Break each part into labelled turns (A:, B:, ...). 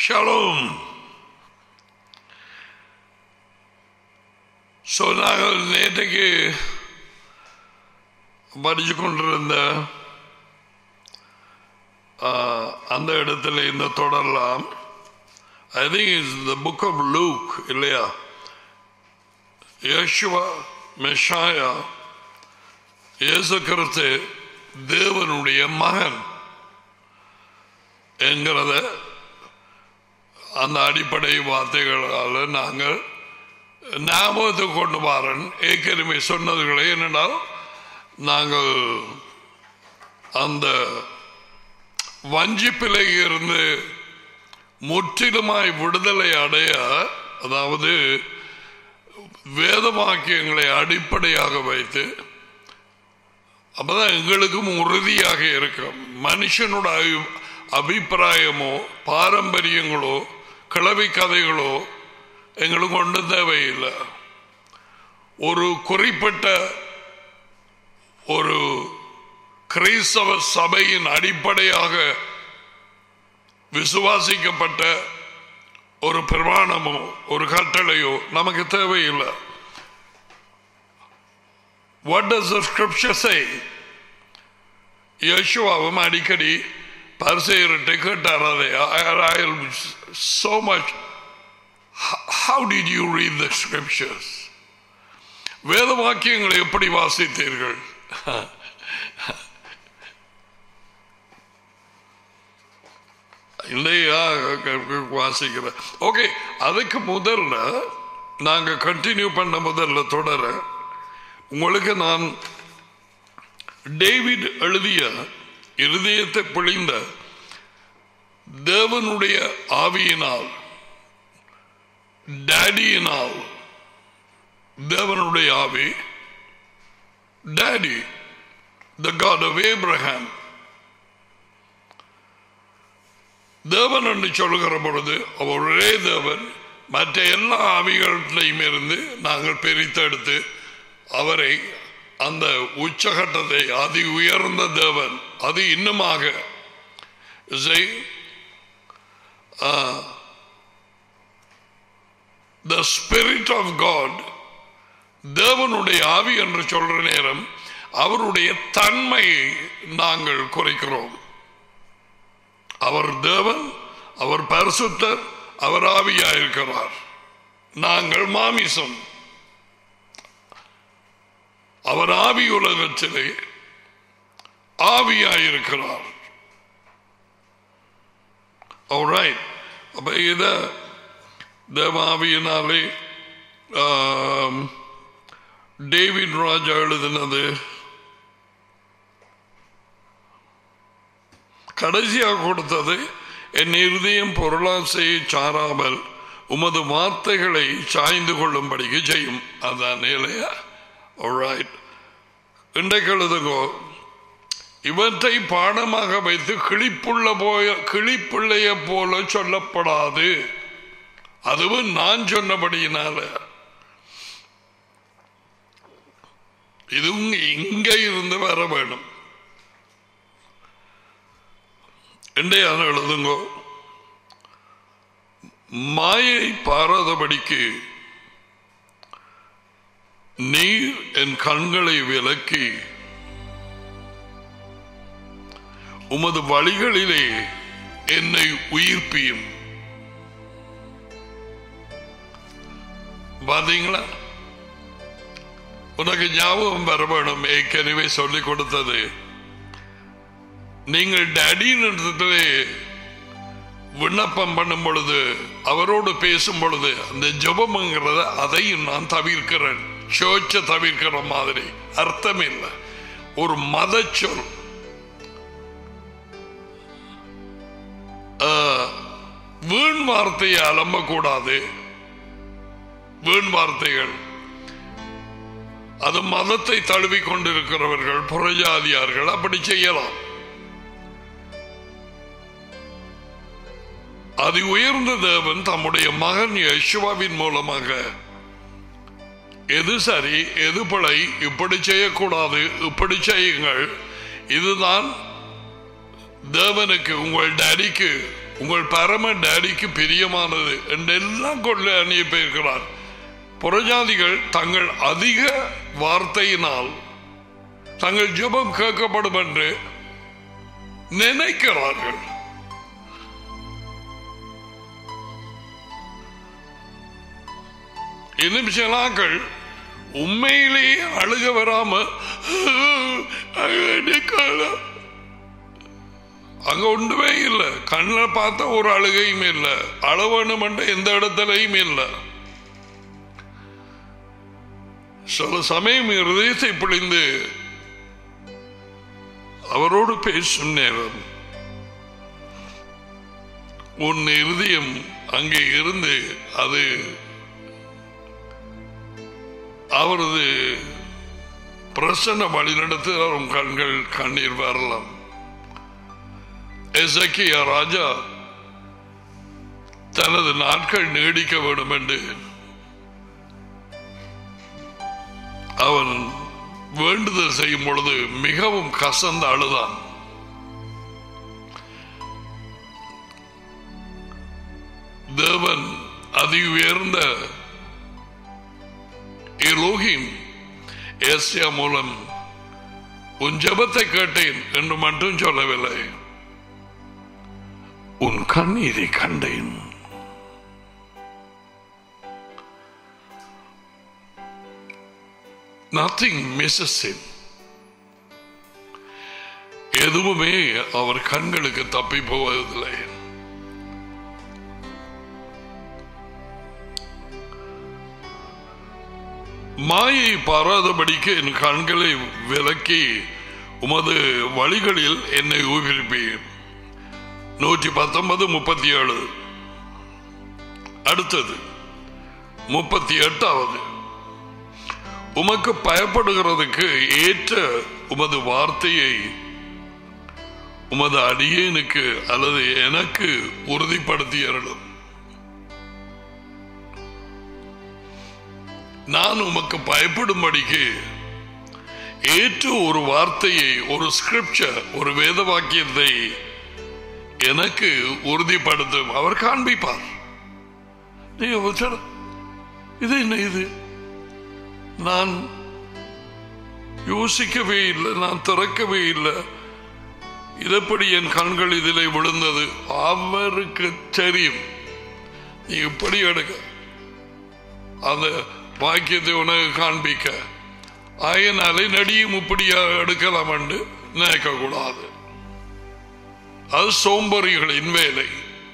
A: Shalom so நாங்கள் நேற்றைக்கு படிச்சு கொண்டிருந்த ஆஹ், அந்த இடத்துல இந்த தொடரலாம் I think is the book of Luke இல்லையா யேசுவா மெஷாயா இயேசு கிறிஸ்து தேவனுடைய மகன் என்கிறத அந்த அடிப்படை வார்த்தைகளால் நாங்கள் ஞாபகத்துக்கு கொண்டு வாரன் ஏற்கனவே சொன்னதுகளை என்னென்னால் நாங்கள் அந்த வஞ்சிப்பிலை இருந்து முற்றிலுமாய் விடுதலை அடைய அதாவது வேத வாக்கியங்களை அடிப்படையாக வைத்து அப்பதான் எங்களுக்கும் உறுதியாக இருக்கும் மனுஷனோட அபி- அபிப்பிராயமோ பாரம்பரியங்களோ கிளவி கதைகளோ எங்களுக்கு ஒன்றும் தேவையில்லை ஒரு குறிப்பிட்ட ஒரு கிறிஸ்தவ சபையின் அடிப்படையாக விசுவாசிக்கப்பட்ட ஒரு பிரமாணமோ ஒரு கட்டளையோ நமக்கு தேவையில்லை What does the scripture say? யேசுவாவும் அடிக்கடி பரிசெயர்கிட்ட கேட்டார் அதை so much how did you read the scriptures வேத வாக்கியங்களை எப்படி வாசித்தீர்கள் இல்லையா வாசிக்கிற ஓகே அதுக்கு முதல்ல நாங்க கண்டினியூ பண்ண முதல்ல தொடர உங்களுக்கு நான் டேவிட் எழுதிய இருதயத்தை பிழிந்த தேவனுடைய ஆவியினால் டேடியினால் தேவனுடைய ஆவி daddy the God of Abraham தேவன் என்று சொல்லுகிற பொழுது அவர் ஒரே தேவன் மற்ற எல்லா ஆவிகளிலையும் இருந்து நாங்கள் பிரித்தெடுத்து அவரை அந்த உச்சகட்டத்தை அதி உயர்ந்த தேவன் அது இன்னுமாக த ஸ்பிரிட் ஆஃப் காட் தேவனுடைய ஆவி என்று சொல்ற நேரம் அவருடைய தன்மையை நாங்கள் குறைக்கிறோம் அவர் தேவன் அவர் பரிசுத்தர் அவர் ஆவியாயிருக்கிறார் நாங்கள் மாமிசம் அவர் ஆவி உலகத்திலே ஆவியாயிருக்கிறார் Alright. அப்ப இத தேவாவியினாலே ஆம், டேவிட் ராஜா எழுதினது கடைசியாக கொடுத்தது என் இருதயம் பொருளாசையை சாராமல் உமது வார்த்தைகளை சாய்ந்து கொள்ளும்படிக்கு செய்யும் அதான் இல்லையா Alright. இன்றைக்கு எழுதுங்கோ இவற்றை பாடமாக வைத்து கிளிப்புள்ள போய கிளிப்பிள்ளைய போல சொல்லப்படாது அதுவும் நான் சொன்னபடியினால இதுவும் இங்க இருந்து வர வேணும் இன்றையான எழுதுங்கோ மாயை பாராதபடிக்கு நீர் என் கண்களை விலக்கி உமது வழிகளிலே என்னை உயிர்ப்பியும் பாத்தீங்களா உனக்கு ஞாபகம் வர வேணும் ஏற்கனவே சொல்லிக் கொடுத்தது நீங்கள் டேடின்னு விண்ணப்பம் பண்ணும் பொழுது அவரோடு பேசும் பொழுது அந்த ஜபம்ங்கிறத அதையும் நான் தவிர்க்கிறேன் சோச்ச தவிர்க்கிற மாதிரி அர்த்தம் இல்லை ஒரு மத சொல் ஆஹ், வீண் வார்த்தையை அலம்பக்கூடாது வீண் வார்த்தைகள் அது மதத்தை தழுவி கொண்டிருக்கிறவர்கள் புறஜாதியார்கள் அப்படி செய்யலாம் அதி உயர்ந்த தேவன் தம்முடைய மகன் யசுவாவின் மூலமாக எது சரி எது பிழை இப்படி செய்யக்கூடாது இப்படி செய்யுங்கள் இதுதான் தேவனுக்கு உங்கள் டேடிக்கு உங்கள் பரம டேடிக்கு பிரியமானது என்றெல்லாம் கொள்ள அணிய போயிருக்கிறார் புறஜாதிகள் தங்கள் அதிக வார்த்தையினால் தங்கள் ஜெபம் கேட்கப்படும் என்று நினைக்கிறார்கள் இன்னும் சிலாக்கள் உண்மையிலேயே அழுக வராம காலம் அங்க ஒன்றுமே இல்லை கண்ணில் பார்த்தா ஒரு அழுகையும் இல்லை அளவணும் எந்த இடத்துலையும் இல்லை சில சமயம் இருதயத்தை பிழிந்து அவரோடு பேசும் நேரம் உன் இருதயம் அங்கே இருந்து அது அவரது பிரசன்ன வழிநடத்து அவரும் கண்கள் கண்ணீர் வரலாம் எசக்கியா ராஜா தனது நாட்கள் நீடிக்க வேண்டும் என்று அவன் வேண்டுதல் செய்யும் பொழுது மிகவும் கசந்த அழுதான் தேவன் அதி உயர்ந்த எலோகிம் ஏசியா மூலம் உன் ஜபத்தை கேட்டேன் என்று மட்டும் சொல்லவில்லை உன் கண்ணீரை கண்டேன் நத்திங் மிஸ்ஸஸ் him எதுவுமே அவர் கண்களுக்கு தப்பி போவதில்லை மாயை பாராதபடிக்கு என் கண்களை விலக்கி உமது வழிகளில் என்னை ஊகிருப்பேன் நூற்றி பத்தொன்பது முப்பத்தி ஏழு அடுத்தது முப்பத்தி எட்டாவது உமக்கு பயப்படுகிறதுக்கு ஏற்ற உமது வார்த்தையை உமது அடியேனுக்கு அல்லது எனக்கு உறுதிப்படுத்தி அருளும் நான் உமக்கு பயப்படும்படிக்கு ஏற்ற ஒரு வார்த்தையை ஒரு ஸ்கிரிப்சர் ஒரு வேத வாக்கியத்தை எனக்கு உறுதிப்படுத்தும் அவர் காண்பிப்பார் நீங்க சொல்ல, இது என்ன இது நான் யோசிக்கவே இல்லை நான் திறக்கவே இல்லை இதப்படி என் கண்கள் இதில் விழுந்தது அவருக்கு தெரியும் நீ இப்படி எடுக்க அந்த வாக்கியத்தை உனக்கு காண்பிக்க ஆயனாலே நடியும் இப்படியா எடுக்கலாம் என்று நினைக்க கூடாது அது சோம்பறிகளின் வேலை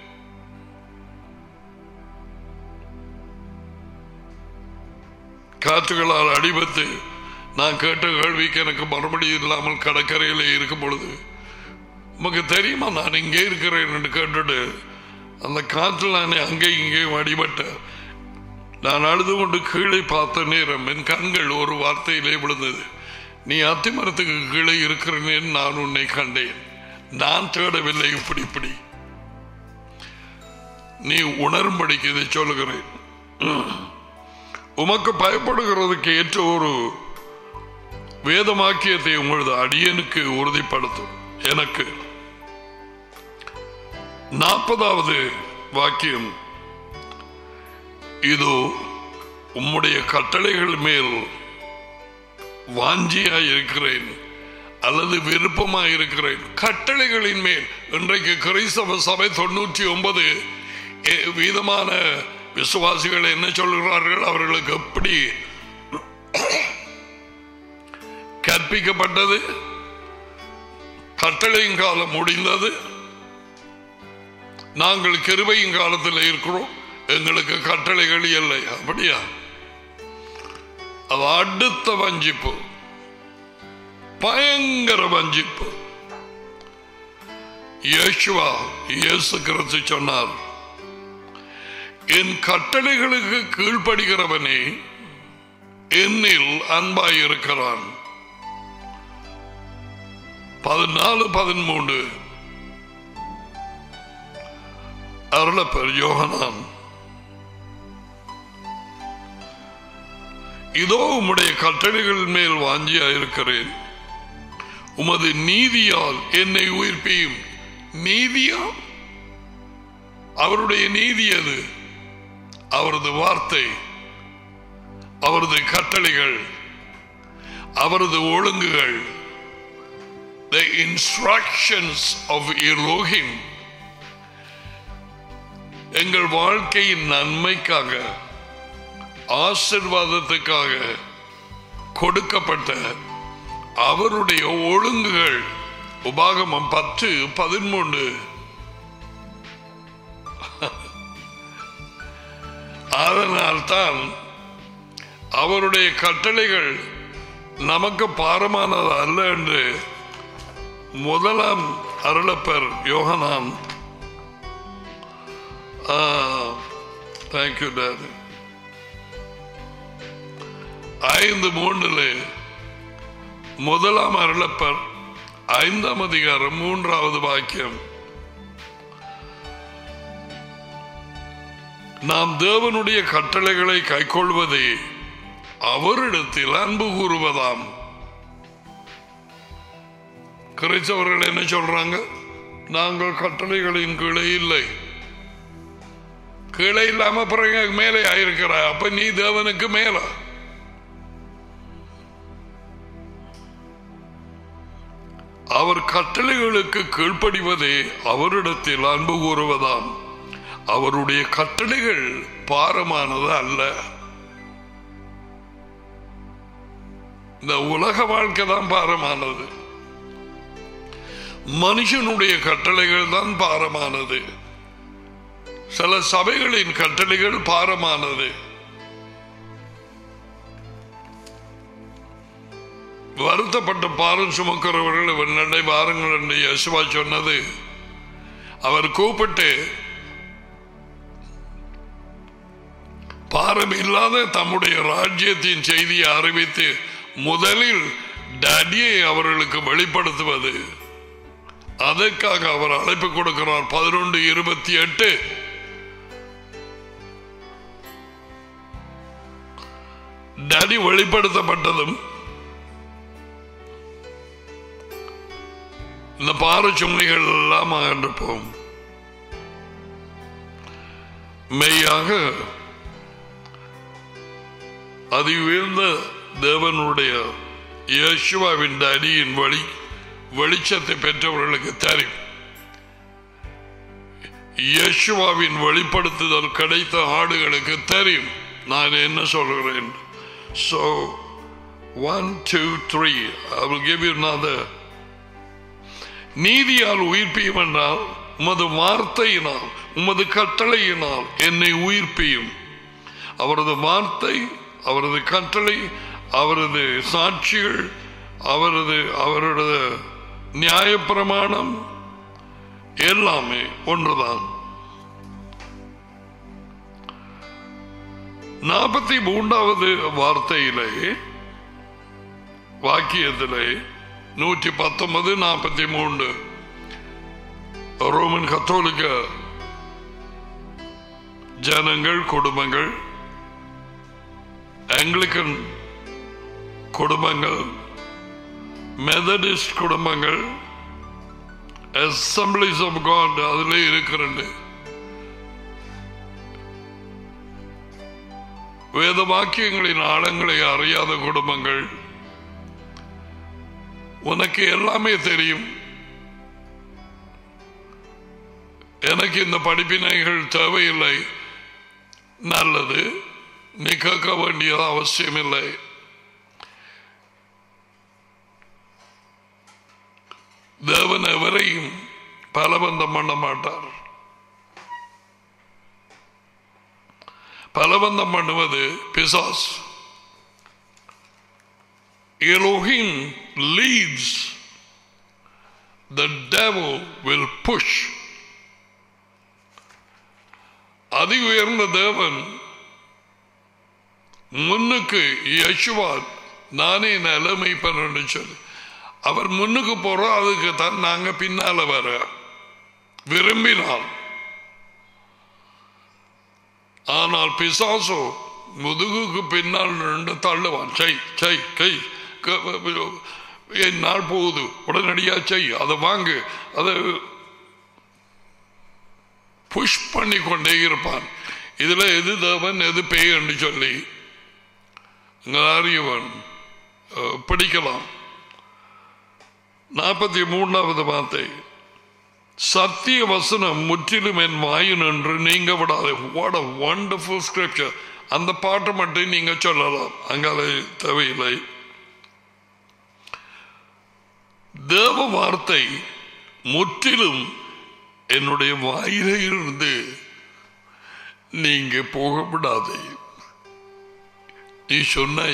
A: காற்றுகளால் அடிபட்டு நான் கேட்ட கேள்விக்கு எனக்கு மறுபடியும் இல்லாமல் கடற்கரையில் இருக்கும் பொழுது உமக்கு தெரியுமா நான் இங்கே இருக்கிறேன் என்று கேட்டுட்டு அந்த காற்றில் நான் அங்கே இங்கேயும் அடிபட்டேன் நான் அழுது கொண்டு கீழே பார்த்த நேரம் என் கண்கள் ஒரு வார்த்தையிலே விழுந்தது நீ அத்திமரத்துக்கு கீழே இருக்கிறேன் நான் உன்னை கண்டேன் நான் தேடவில்லை இப்படி இப்படி நீ உணரும்படிக்கு இதை சொல்லுகிறேன் உமக்கு பயப்படுகிறதுக்கு ஏற்ற ஒரு வேதமாக்கியத்தை உங்களது அடியனுக்கு உறுதிப்படுத்தும் எனக்கு நாற்பதாவது வாக்கியம் இதோ உம்முடைய கட்டளைகள் மேல் வாஞ்சியாய் இருக்கிறேன் அல்லது விருப்பமாய் இருக்கிறேன் கட்டளைகளின் மேல் இன்றைக்கு கிறிஸ்தவ சபை தொண்ணூற்றி ஒன்பது வீதமான விசுவாசிகள் என்ன சொல்கிறார்கள் அவர்களுக்கு எப்படி கற்பிக்கப்பட்டது கட்டளையின் காலம் முடிந்தது நாங்கள் கிருபையின் காலத்தில் இருக்கிறோம் எங்களுக்கு கட்டளைகள் இல்லை அப்படியா அது அடுத்த வஞ்சிப்பு பயங்கர வஞ்சிப்பு இயேசுவா இயேசு கிறிஸ்து சொன்னார் என் கட்டளைகளுக்கு கீழ்ப்படுகிறவனே என்னில் அன்பாய் இருக்கிறான் பதினாலு பதிமூன்று அருளப்பர் யோகனான் இதோ உம்முடைய கட்டளைகள் மேல் வாஞ்சியா இருக்கிறேன் உமது நீதியால் என்னை உயிர்ப்பியும் நீதியா அவருடைய நீதி அது அவரது வார்த்தை அவரது கட்டளைகள் அவரது ஒழுங்குகள் the instructions of Elohim எங்கள் வாழ்க்கையின் நன்மைக்காக ஆசிர்வாதத்துக்காக கொடுக்கப்பட்ட அவருடைய ஒழுங்குகள் உபாகமம் பத்து பதிமூன்று அதனால்தான் அவருடைய கட்டளைகள் நமக்கு பாரமானது அல்ல என்று முதலாம் அருளப்பர் யோகனான் தேங்க்யூ டாடி ஐந்து மூன்றில் முதலாம் அருளப்பர் ஐந்தாம் அதிகாரம் மூன்றாவது வாக்கியம் நாம் தேவனுடைய கட்டளைகளை கைக்கொள்வதே அவரிடத்தில் அன்பு கூறுவதாம் கிறிஸ்தவர்கள் என்ன சொல்றாங்க நாங்கள் கட்டளைகளின் கீழே இல்லை கீழே இல்லாம பிறகு மேலே ஆயிருக்கிறாய் அப்ப நீ தேவனுக்கு மேல அவர் கட்டளைகளுக்கு கீழ்ப்படிவதே அவரிடத்தில் அன்பு கூறுவதாம் அவருடைய கட்டளைகள் பாரமானது அல்ல இந்த உலக வாழ்க்கை தான் பாரமானது மனுஷனுடைய கட்டளைகள் தான் பாரமானது சில சபைகளின் கட்டளைகள் பாரமானது வருத்தப்பட்ட பாரம் சுமக்கிறவர்கள் வெண்ணடை வாருங்கள் என்று யசுவா சொன்னது அவர் கூப்பிட்டு பாரம் இல்லாத தம்முடைய ராஜ்யத்தின் செய்தியை அறிவித்து முதலில் டடியை அவர்களுக்கு வெளிப்படுத்துவது அதற்காக அவர் அழைப்பு கொடுக்கிறார் பதினொன்று இருபத்தி எட்டு டடி வெளிப்படுத்தப்பட்டதும் இந்த பாறை சுமைகள் எல்லாம் அகன்று போகும் மெய்யாக அதி உயர்ந்த தேவனுடைய யேசுவாவின் அடியின் வழி வெளிச்சத்தை பெற்றவர்களுக்கு தெரியும் யேசுவாவின் வெளிப்படுத்துதல் கிடைத்த ஆடுகளுக்கு தெரியும் நான் என்ன சொல்கிறேன் so one two three I will give you another நீதியால் உயிர்ப்பியும் என்றால் உமது வார்த்தையினால் உமது கட்டளையினால் என்னை உயிர்ப்பியும் அவரது வார்த்தை அவரது கட்டளை அவரது சாட்சிகள் அவரது அவரது நியாயப்பிரமாணம் எல்லாமே ஒன்றுதான் நாற்பத்தி மூன்றாவது வார்த்தையிலே வாக்கியத்திலே நூற்றி பத்தொன்பது நாற்பத்தி மூன்று ரோமன் கத்தோலிக்க ஜனங்கள் குடும்பங்கள் ஆங்கிலிக்கன் குடும்பங்கள் மெதடிஸ்ட் குடும்பங்கள் அசம்பிளிஸ் ஆஃப் காட் அதில் இருக்கிறது வேத வாக்கியங்களின் ஆழங்களை அறியாத குடும்பங்கள் உனக்கு எல்லாமே தெரியும் எனக்கு இந்த படிப்பினைகள் தேவையில்லை நல்லது நீ கேட்க வேண்டியது அவசியமில்லை தேவன் எவரையும் பலபந்தம் பண்ண மாட்டார் பலபந்தம் பண்ணுவது பிசாஸ் Elohim leads, the devil will push. அதி உயர்ந்த தேவன் முன்னுக்கு யசுவா நானே நிலைமை பண்ணு சொல்லி அவர் முன்னுக்கு போறோம் அதுக்கு தான் நாங்க பின்னால வர விரும்பினால் ஆனால் பிசாசோ முதுகுக்கு பின்னால் நின்று தள்ளுவான் செய் செய் கை என் நாள் போகுது உடனடியா செய் அதை வாங்கு அதை புஷ் பண்ணி கொண்டே இருப்பான் இதுல எது தேவன் எது பேய் என்று சொல்லி அறியவன் பிடிக்கலாம் நாற்பத்தி மூன்றாவது வார்த்தை சத்திய வசனம் முற்றிலும் என் வாயின் என்று நீங்க விடாது வாட் அ வண்டர்ஃபுல் ஸ்கிரிப்சர் அந்த பாட்டை மட்டும் நீங்க சொல்லலாம் அங்கால தேவையில்லை தேவ வார்த்தை முற்றிலும் என்னுடைய வாயில இருந்து நீங்க போக விடாது நீ சொன்னாய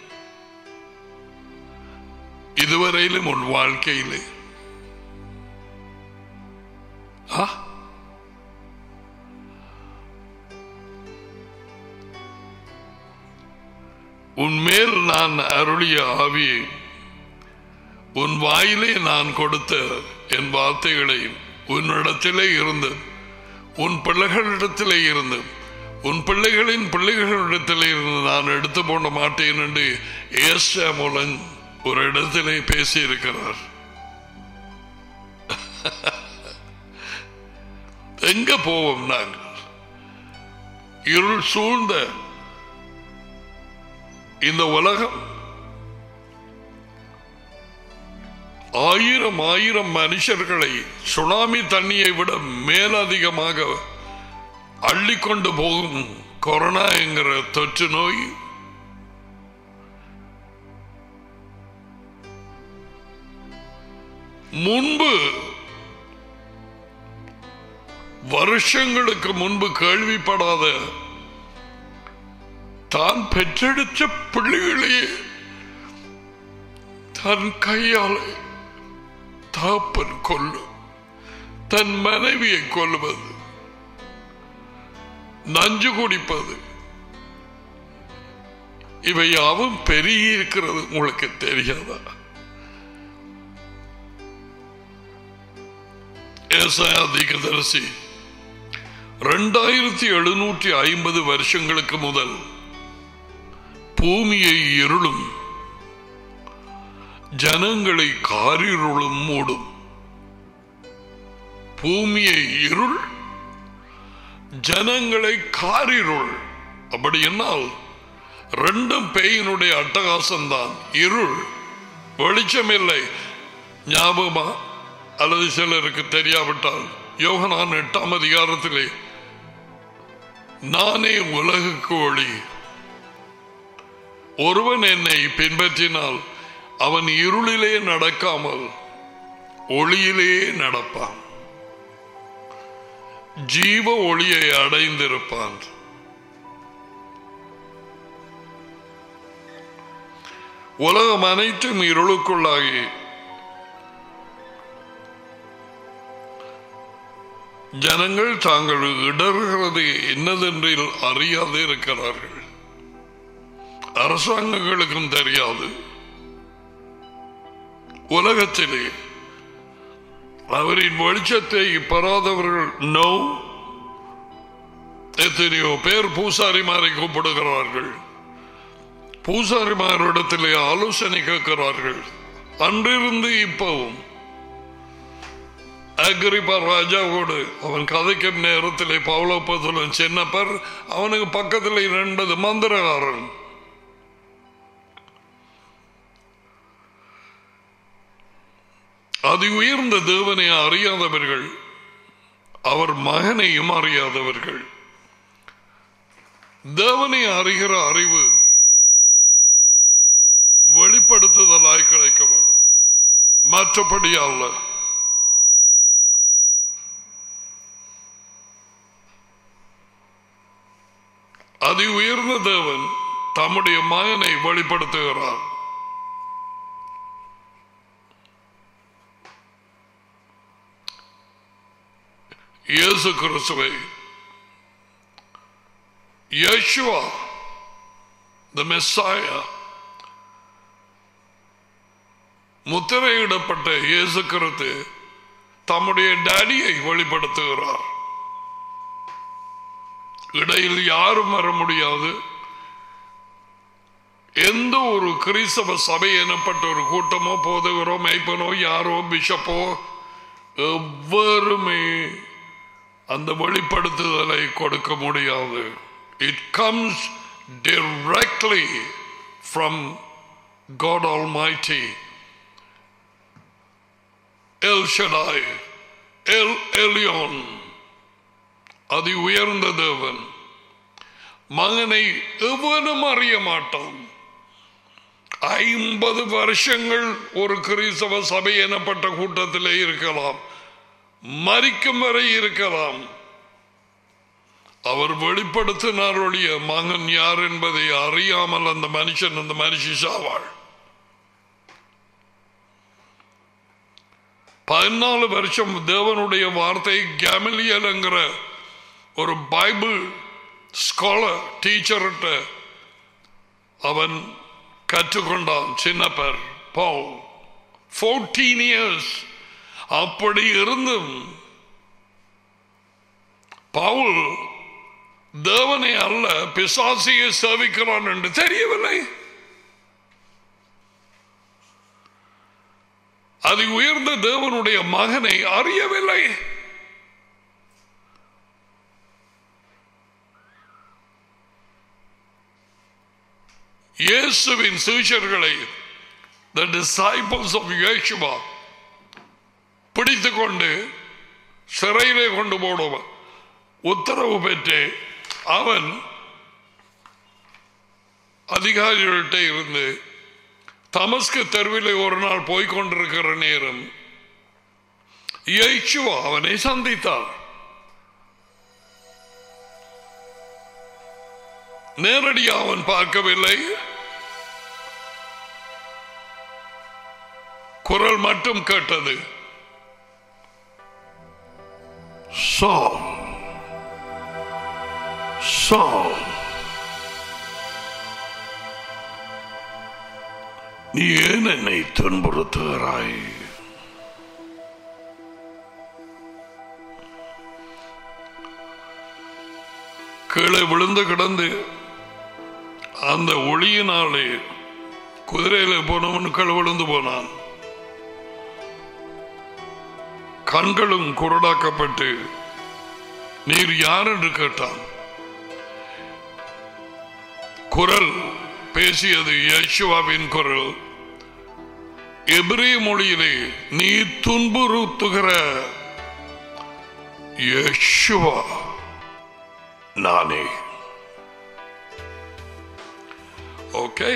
A: இதுவரையிலும் உன் வாழ்க்கையிலே ஆ உன்மேல் நான் அருளிய ஆவியை உன் வாயிலே நான் கொடுத்த என் வார்த்தைகளை உன்னிடத்திலே இருந்து உன் பிள்ளைகளிடத்திலே இருந்து உன் பிள்ளைகளின் பிள்ளைகளிடத்திலே இருந்து நான் எடுத்து போட மாட்டேன் என்று ஏசா மூலம் ஒரு இடத்திலே பேசியிருக்கிறார் எங்க போவோம் நாங்கள் இருள் சூழ்ந்த இந்த உலகம் ஆயிரம் ஆயிரம் மனுஷர்களை சுனாமி தண்ணியை விட மேலதிகமாக அள்ளிக்கொண்டு போகும் கொரோனா என்கிற தொற்று நோய் முன்பு வருஷங்களுக்கு முன்பு கேள்விப்படாத தான் பெற்றெடுத்த பிள்ளைகளையே தன் கையால் தாப்பன் கொல்லும் தன் மனைவியை கொல்லுவது நஞ்சு குடிப்பது இவை யாவும் பெருகி இருக்கிறது உங்களுக்கு தெரியாதா அதிகதரிசி ரெண்டாயிரத்தி எழுநூற்றி ஐம்பது வருஷங்களுக்கு முதல் பூமியை இருளும் ஜனங்களை காரிருளும் மூடும் பூமியை இருள் ஜனங்களை காரிருள் அப்படி என்னால் ரெண்டும் பேயினுடைய அட்டகாசம் தான் இருள் வெளிச்சம் இல்லை ஞாபகமா அல்லது சிலருக்கு தெரியாவிட்டால் யோகனான் எட்டாம் அதிகாரத்திலே நானே உலகுக்கு ஒளி ஒருவன் என்னை பின்பற்றினால் அவன் இருளிலே நடக்காமல் ஒளியிலே நடப்பான் ஜீவ ஒளியை அடைந்திருப்பான் உலகம் அனைத்தும் இருளுக்குள்ளாகி ஜனங்கள் தாங்கள் இடர்கிறது என்னதென்று அறியாது இருக்கிறார்கள் அரசாங்கங்களுக்கும் தெரியாது உலகத்திலே அவரின் வெளிச்சத்தை பெறாதவர்கள் நோ எத்தனையோ பேர் பூசாரிமாரை கூப்பிடுகிறார்கள் பூசாரிமாரிடத்திலே ஆலோசனை கேட்கிறார்கள் அன்றிருந்து இப்பவும் அக்ரிப்பா ராஜாவோடு அவன் கதைக்கும் நேரத்திலே பவுலப்பதுலன் சின்னப்பர் அவனுக்கு பக்கத்தில் இரண்டது மந்திரகாரன் அது உயர்ந்த தேவனை அறியாதவர்கள் அவர் மகனையும் அறியாதவர்கள் தேவனை அறிகிற அறிவு வெளிப்படுத்துதலாய் கிடைக்க வேண்டும் மற்றபடி அல்ல அதி உயர்ந்த தேவன் தம்முடைய மகனை வெளிப்படுத்துகிறார் இயேசு கிறிஸ்துவை யேசுவா த மெஸ்ஸாயா முத்திரையிடப்பட்ட இயேசு கிறிஸ்து தம்முடைய டேடியை வெளிப்படுத்துகிறார் இடையில் யாரும் வர முடியாது எந்த ஒரு கிறிஸ்தவ சபை எனப்பட்ட ஒரு கூட்டமோ போதகரோ மெய்ப்பனோ யாரோ பிஷப்போ எவ்வருமே அந்த வெளிப்படுத்துதலை கொடுக்க முடியாது it comes directly from God almighty El Shaddai El Elyon அதி உயர்ந்த தேவன் மகனை எவனும் அறிய மாட்டான் ஐம்பது வருஷங்கள் ஒரு கிறிஸ்தவ சபை எனப்பட்ட கூட்டத்திலே இருக்கலாம் மறிக்கும் வரை இருக்கலாம் அவர் வெளிப்படுத்தினார் ஒழிய மகன் யார் என்பதை அறியாமல் அந்த மனுஷன் அந்த மனுஷி சாவாள் பதினாலு வருஷம் தேவனுடைய வார்த்தை கேமலியல் என்கிற ஒரு பைபிள் ஸ்காலர் டீச்சர்கிட்ட அவன் கற்றுக்கொண்டான் சின்னப்பர் பவுல் ஃபோர்டீன் இயர்ஸ் அப்படி இருந்தும் பவுல் தேவனை அல்ல பிசாசியை சேவிக்கிறான் என்று தெரியவில்லை அது உயர்ந்த தேவனுடைய மகனை அறியவில்லை இயேசுவின் சீஷர்களை the disciples of Yeshua பிடித்துக் கொண்டு சிறையிலே கொண்டு போடுவான் உத்தரவு பெற்று அவன் அதிகாரிகள்கிட்ட இருந்து தமஸ்கு தெருவிலே ஒரு நாள் போய்கொண்டிருக்கிற நேரம் இயேசுவா அவனை சந்தித்தார் நேரடியாக அவன் பார்க்கவில்லை குரல் மட்டும் கேட்டது Saul, Saul, நீ ஏன் என்னை துன்புறுத்துகிறாய் கீழே விழுந்து கிடந்து அந்த ஒளியினாலே குதிரையில போனவன் கீழே விழுந்து போனான் கண்களும் குரடாக்கப்பட்டு நீர் யார் என்று கேட்டான் குரல் பேசியது யேசுவாவின் குரல் எபிரே மொழியிலே நீ துன்புறுத்துகிற யேசுவா நானே ஓகே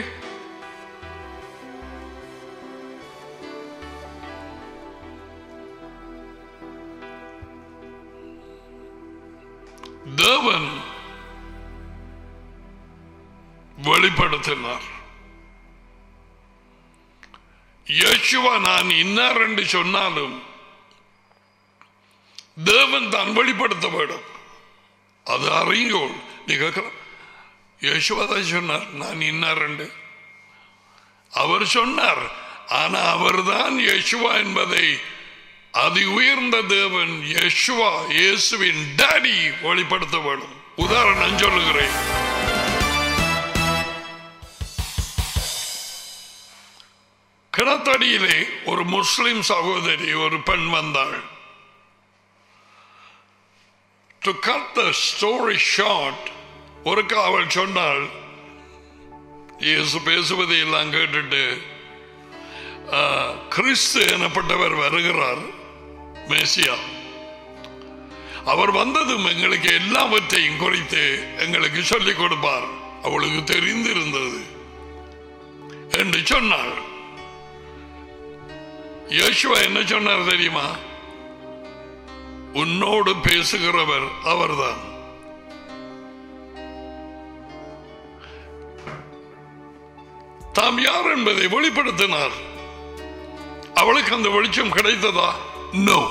A: தேவன் வெளிப்படுத்தினார் யேசுவா நான் இன்னார் என்று சொன்னாலும் தேவன் தான் வெளிப்படுத்த வேண்டும் அது அறியோள் நீ கேட்கலாம் யேசுவா தான் சொன்னார் நான் இன்னார் என்று அவர் சொன்னார் ஆனா அவர்தான் யேசுவா என்பதை அதி உயர்ந்த தேவன் யேசுவா இயேசுவின் டாடி வெளிப்படுத்த வேண்டும் உதாரணம் சொல்லுகிறேன் கிணத்தடியிலே ஒரு முஸ்லிம் சகோதரி ஒரு பெண் வந்தாள் to cut the story short ஒருக்க அவள் சொன்னாள் இயேசு பேசுவதை எல்லாம் கேட்டுட்டு "ஆ, கிறிஸ்து எனப்பட்டவர் வருகிறார் மேசியா அவர் வந்ததும் எங்களுக்கு எல்லாவற்றையும் குறித்து எங்களுக்கு சொல்லிக் கொடுப்பார் அவளுக்கு தெரிந்திருந்தது என்று சொன்னாள் யேசுவா என்ன சொன்னார் தெரியுமா உன்னோடு பேசுகிறவர் அவர்தான் தாம் யார் என்பதை வெளிப்படுத்தினார் அவளுக்கு அந்த வெளிச்சம் கிடைத்ததா நோ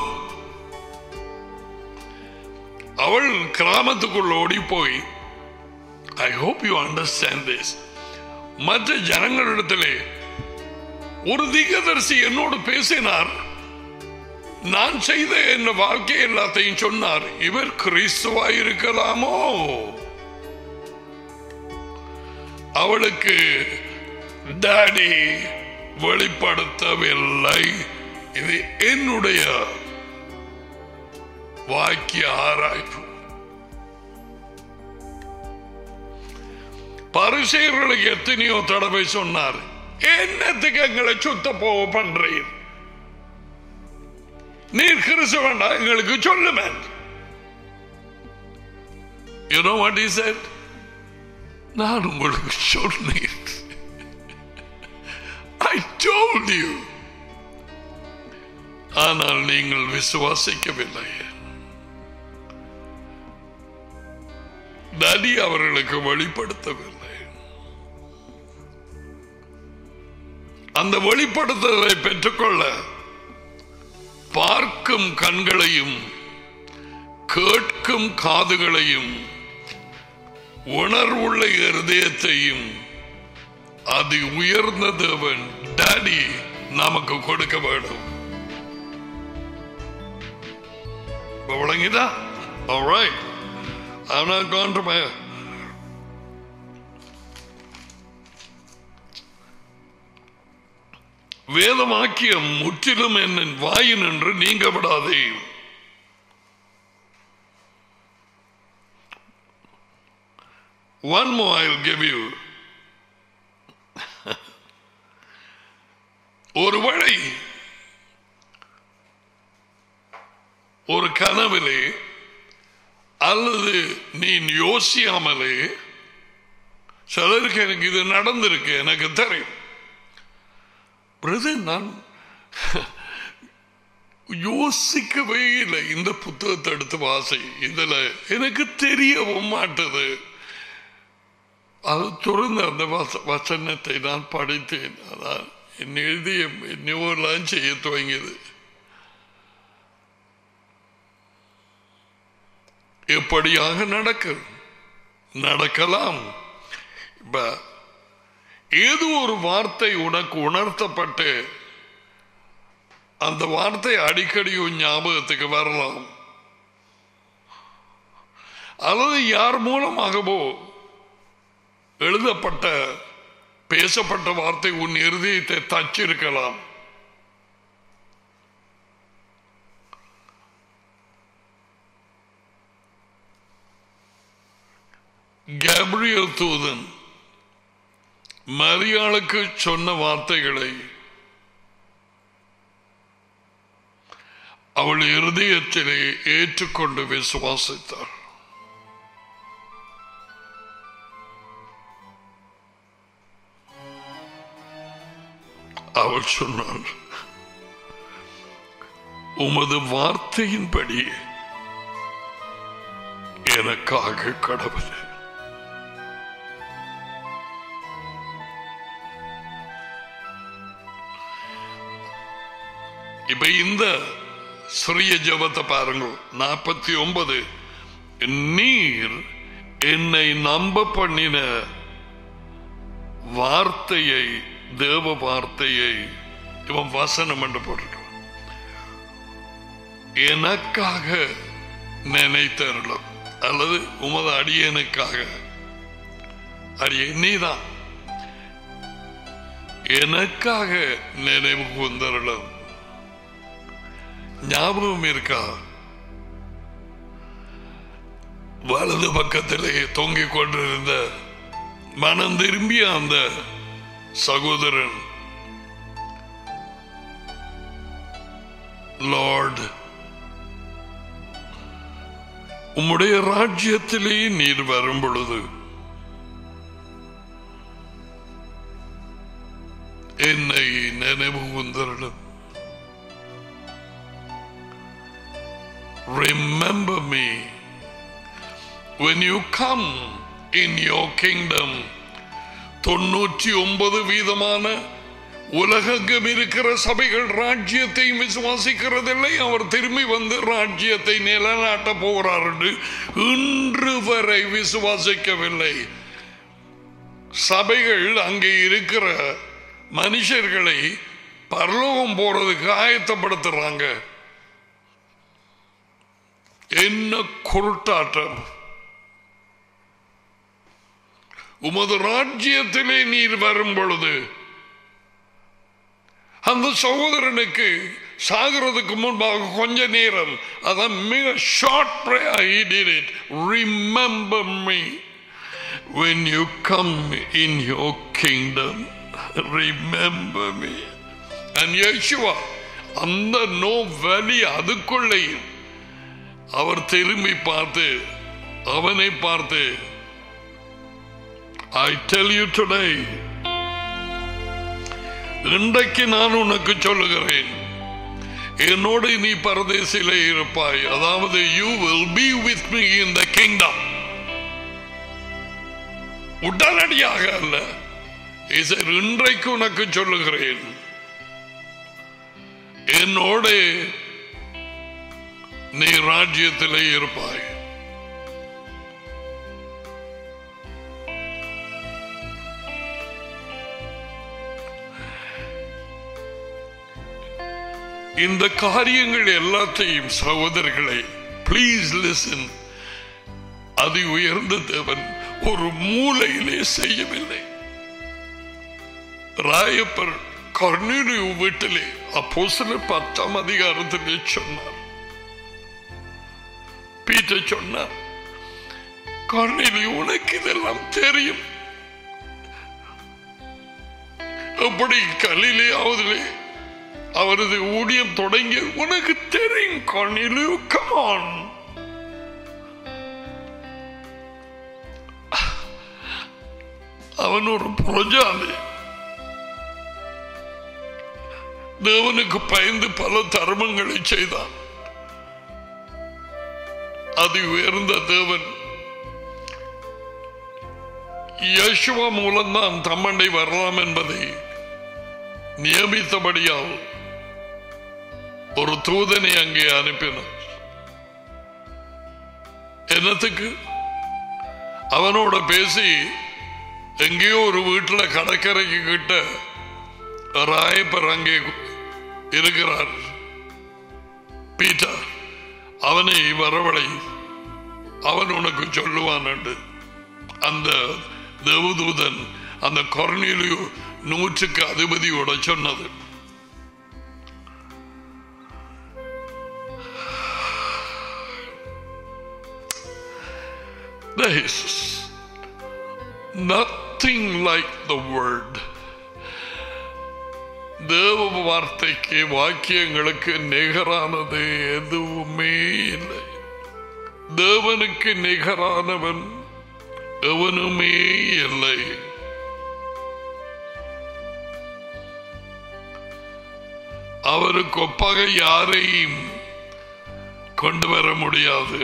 A: அவள் கிராமத்துக்குள் ஓடி போய் I hope you understand this மற்ற ஜனங்களிடத்திலே ஒரு திகதரிசி என்னோடு பேசினார் நான் செய்த என் வாழ்க்கை எல்லாத்தையும் சொன்னார் இவர் கிறிஸ்துவாய் இருக்கலாமோ அவளுக்கு டாடி வெளிப்படுத்தவில்லை இது என்னுடைய வாக்கிய ஆராய்வு பரிசெயர்களுக்கு எத்தனையோ தடவை சொன்னார் என்னத்துக்கு எங்களை சுத்த போக பண்றீர் நீர் கிறிஸ்தவண்டா எங்களுக்கு சொல்லுமே You know what he said? நான் உங்களுக்கு சொன்னேன் I told you ஆனால் நீங்கள் விசுவாசிக்கவில்லை நதி அவர்களுக்கு வெளிப்படுத்தவில்லை அந்த வெளிப்படுத்துதலை பெற்றுக்கொள்ள பார்க்கும் கண்களையும் கேட்கும் காதுகளையும் உணர்வுள்ள இருதயத்தையும் அது உயர்ந்த தேவன் டாடி நமக்கு கொடுக்க வேண்டும் இப்ப விளங்கிதா All right. I'm not going to my வேதமாக்கியம் முற்றிலும் என்னின் வாயின் என்று நீங்க விடாதே One more I'll give you. ஒருவேளை ஒரு கனவிலே அல்லது நீ யோசியாமலே சிலருக்கு எனக்கு இது நடந்திருக்கு எனக்கு தெரியும் பிரதர் நான் யோசிக்கவே இல்லை இந்த புத்தகத்தை எடுத்து வாசி இதுல எனக்கு தெரியவும் மாட்டது அது தொடர்ந்து அந்த வச வசனத்தை நான் படித்தேன் அதான் என் எழுதிய நியூலாம் செய்ய துவங்கியது எப்படியாக நடக்கும் நடக்கலாம் இப்ப ஏதோ ஒரு வார்த்தை உனக்கு உணர்த்தப்பட்டு அந்த வார்த்தை அடிக்கடி உன் ஞாபகத்துக்கு வரலாம் அல்லது யார் மூலமாகவோ எழுதப்பட்ட பேசப்பட்ட வார்த்தை உன் இருதயத்தை தச்சிருக்கலாம் கேப்ரியல் தூதன் மரியாளுக்கு சொன்ன வார்த்தைகளை அவள் இருதயத்திலே ஏற்றுக்கொண்டு விசுவாசித்தாள் அவள் சொன்னாள் உமது வார்த்தையின்படி எனக்காக கடவுள் இப்ப இந்த சிறிய ஜபத்தை பாருங்க நாற்பத்தி ஒன்பது நீர் என்னை நம்ப பண்ணின வார்த்தையை தேவ வார்த்தையை இவன் வசனம் என்று போட்டுட்டான் எனக்காக நினைத்தருளும் அல்லது உமது அடியனுக்காக அடிய நீதான் எனக்காக நினைவு கூந்தருளும் ஞாபகம் இருக்கா வலது பக்கத்திலே தொங்கிக் கொண்டிருந்த மனம் திரும்பிய அந்த சகோதரன் லார்ட் உம்முடைய ராஜ்யத்திலே நீர் வரும் பொழுது என்னை நினைவு கூந்தரிடம் remember me when you come in your kingdom தொண்ணூற்றி ஒன்பது வீதமான உலகெங்கும் இருக்கிற சபைகள் ராஜ்யத்தையும் விசுவாசிக்கிறதில்லை அவர் திரும்பி வந்து ராஜ்யத்தை நிலநாட்ட போகிறார் என்று இன்று வரை விசுவாசிக்கவில்லை சபைகள் அங்கே இருக்கிற மனுஷர்களை பரலோகம் போறதுக்கு ஆயத்தப்படுத்துறாங்க என்ன குருட்டாட்டம் உமது ராஜ்யத்திலே நீர் வரும் பொழுது அந்த சகோதரனுக்கு சாகிறதுக்கு முன்பாக கொஞ்ச நேரம் அதான் மிக short prayer he did it remember me when you come in your kingdom remember me and Yeshua அந்த நோ வலி அதுக்குள்ளேயும் அவர் திரும்பி பார்த்து அவனை பார்த்து I tell you today இன்றைக்கு நான் உனக்கு சொல்லுகிறேன் என்னோடு நீ பரதேசிலே இருப்பாய் அதாவது you will be with me in the kingdom உடனடியாக அல்ல இசர் இன்றைக்கு உனக்கு சொல்லுகிறேன் என்னோடு நீ ராஜ்யத்திலே இருப்பாய் இந்த காரியங்கள் எல்லாத்தையும் சகோதரர்களே ப்ளீஸ் லிசன் அதி உயர்ந்த தேவன் ஒரு மூலையிலே செய்யவில்லை ராயப்பர் கர்ணீலியு வீட்டிலே அப்போ சில பத்தாம் அதிகாரத்திலே சொன்னார் பீட்டர் சொன்னார் கர்ணீலியு உனக்கு இதெல்லாம் தெரியும் எப்படி கலிலேயாவதிலே அவரது ஊழியம் தொடங்கி உனக்கு தெரியும் கண்ணிலு கமான் அவன் ஒரு புரஜாலி தேவனுக்கு பயந்து பல தர்மங்களை செய்தான் அது உயர்ந்த தேவன் யசுவா மூலம்தான் தம்மண்டை வரலாம் என்பதை நியமித்தபடியால் ஒரு தூதனை அங்கே அனுப்பினார் என்னத்துக்கு அவனோட பேசி எங்கேயோ ஒரு வீட்டுல கடற்கரைக்கு கிட்ட ராயப்பர் அங்கே இருக்கிறார் பீட்டர் அவனை வரவழை அவன் உனக்கு சொல்லுவான் என்று அந்த தேவதூதன் அந்த கொரணிலையோ நூற்றுக்கு அதிபதியோட சொன்னது There is nothing like the word. தேவ வார்த்தைக்கு வாக்கியங்களுக்கு நிகரானது எதுவுமே இல்லை தேவனுக்கு நிகரானவன் எவனுமே இல்லை அவருக்கு ஒப்பாக யாரையும் கொண்டு வர முடியாது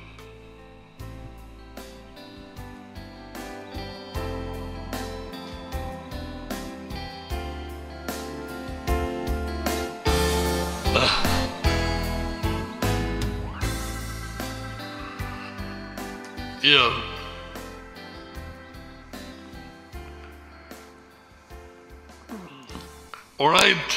A: Yeah. Alright.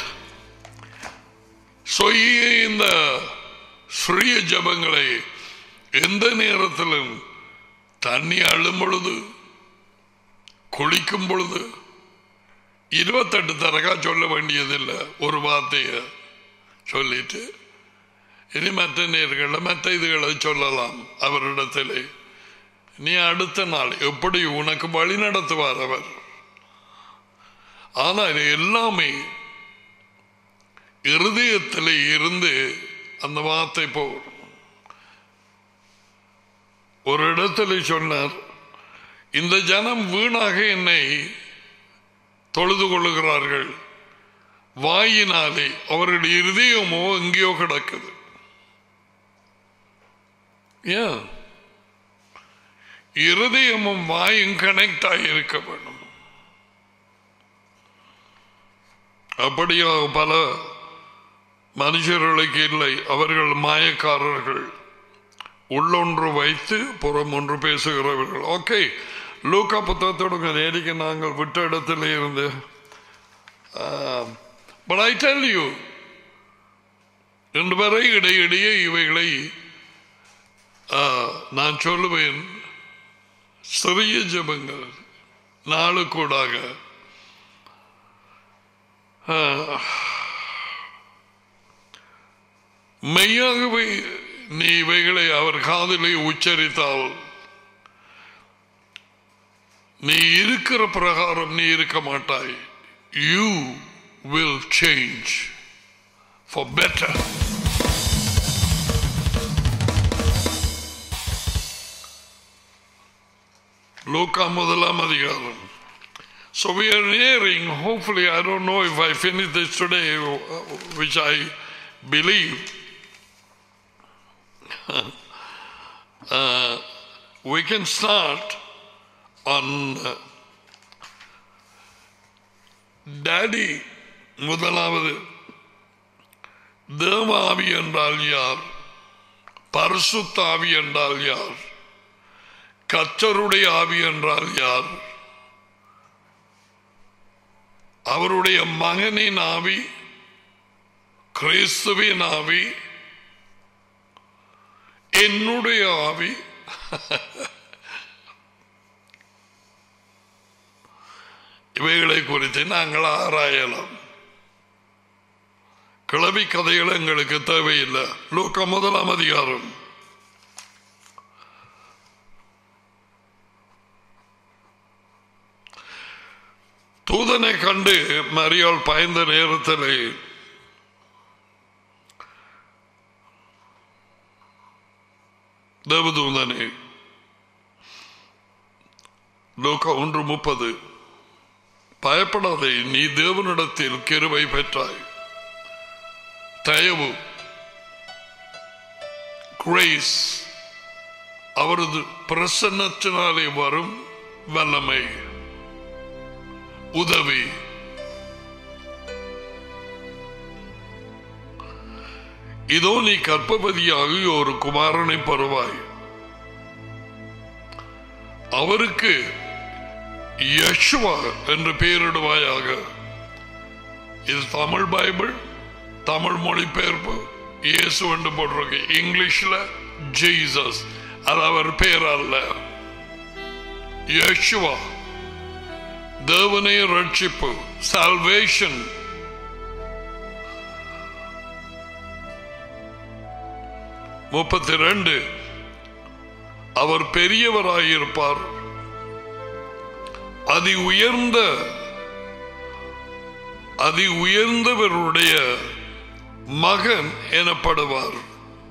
A: So இந்த சிறிய ஜபங்களை எந்த நேரத்திலும் தண்ணி அள்ளும் பொழுது குளிக்கும் பொழுது இருபத்தெட்டு தரகா சொல்ல வேண்டியதில்லை ஒரு வார்த்தைய சொல்லிட்டு இனி மற்ற நேர்களை மற்ற இதுகளை சொல்லலாம் அவரிடத்திலே நீ அடுத்த நாள் எப்படி உனக்கு வழி நடத்துவார் அவர் ஆனால் எல்லாமே இருதயத்தில் இருந்து அந்த வார்த்தை போகும் ஒரு இடத்துல சொன்னார் இந்த ஜனம் வீணாக என்னை தொழுது கொள்ளுகிறார்கள் வாயினாலே அவர்களுடைய இருதயமோ எங்கேயோ கிடக்குது ஏன் இருதயமும் வாயும் கனெக்ட் ஆகியிருக்க வேண்டும் அப்படியாக பல மனுஷர்களுக்கு இல்லை அவர்கள் மாயக்காரர்கள் உள்ளொன்று வைத்து புறம் ஒன்று பேசுகிறவர்கள் ஓகே லூக்கா புத்தகத்தோட நேரிக்கு நாங்கள் விட்ட இடத்துல இருந்து பட் ஐ டெல் யூ இன்று வரை இடையிடையே இவைகளை நான் சொல்லுவேன் சிறிய ஜபங்கள் நாளுக்கூடாக மெய்யாகவே நீ இவைகளை அவர் காதிலே உச்சரித்தால் நீ இருக்கிற பிரகாரம் நீ இருக்க மாட்டாய் you will change for better லூக்கா முதலாம் அதிகாரம் So we are nearing, hopefully, I don't know if I finish this today, which I believe. uh, we can start on uh, Daddy முதலாவது தேவாவி என்றால் யார் பரிசுத்த ஆவி என்றால் யார் கத்தருடைய ஆவி என்றால் யார் அவருடைய மகனின் ஆவி கிறிஸ்துவின் ஆவி என்னுடைய ஆவி இவைகளை குறித்து நாங்கள் ஆராயலாம் கிளவி கதைகள் எங்களுக்கு தேவையில்லை லூக்க முதலாம் அதிகாரம் தூதனை கண்டு மரியாள் பாய்ந்த நேரத்தில் தேவதூதனே லோக ஒன்று முப்பது பயப்படாதே நீ தேவனிடத்தில் கிருவை பெற்றாய் தயவு கிரேஸ் அவரது பிரசன்னத்தினாலே வரும் வல்லமை உதவி இதோ நீ கற்பபதியாகி ஒரு குமாரனை பெறுவாய் அவருக்கு யஷ்வா என்று பெயரிடுவாயாக இது தமிழ் பைபிள் தமிழ் மொழிபெயர்ப்பு இயேசு என்று போட்டிருக்கு இங்கிலீஷ்ல ஜீசஸ் அது அவர் பேர் அல்ல யஷ்வா தேவனே ரட்சிப்பு சால்வேஷன் முப்பத்தி ரெண்டு அவர் பெரியவராயிருப்பார் அதி உயர்ந்த அதி உயர்ந்தவருடைய மகன் எனப்படுவார்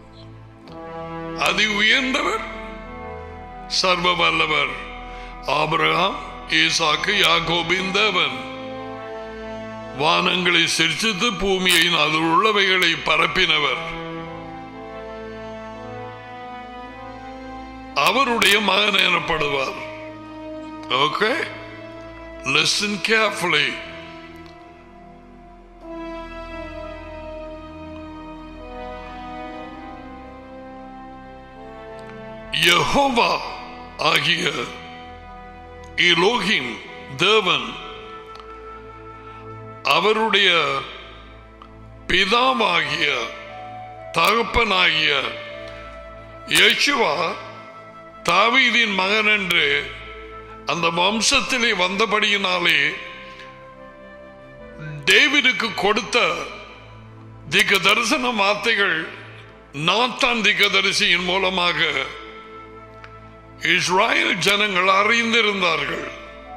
A: அதி உயர்ந்தவர் சர்வ வல்லவர் ஆபிரகாம் ஈசாக்கு யாகோபின் தேவன் வானங்களை சிரிச்சித்து பூமியை அதில் உள்ளவைகளை பரப்பினவர் அவருடைய மகன் எனப்படுவார் ஓகே லிசன் கேர்ஃபுல்லி யெகோவா ஆகிய இலோகிம் தேவன் அவருடைய பிதாவாகிய தகப்பனாகிய யேசுவா தாவீதின் மகன் என்று அந்த வம்சத்திலே வந்தபடியினாலே டேவிடுக்கு கொடுத்த திக தரிசன வார்த்தைகள் நாத்தான் திகதரிசியின் மூலமாக இஸ்ராயல் ஜனங்கள் அறிந்திருந்தார்கள்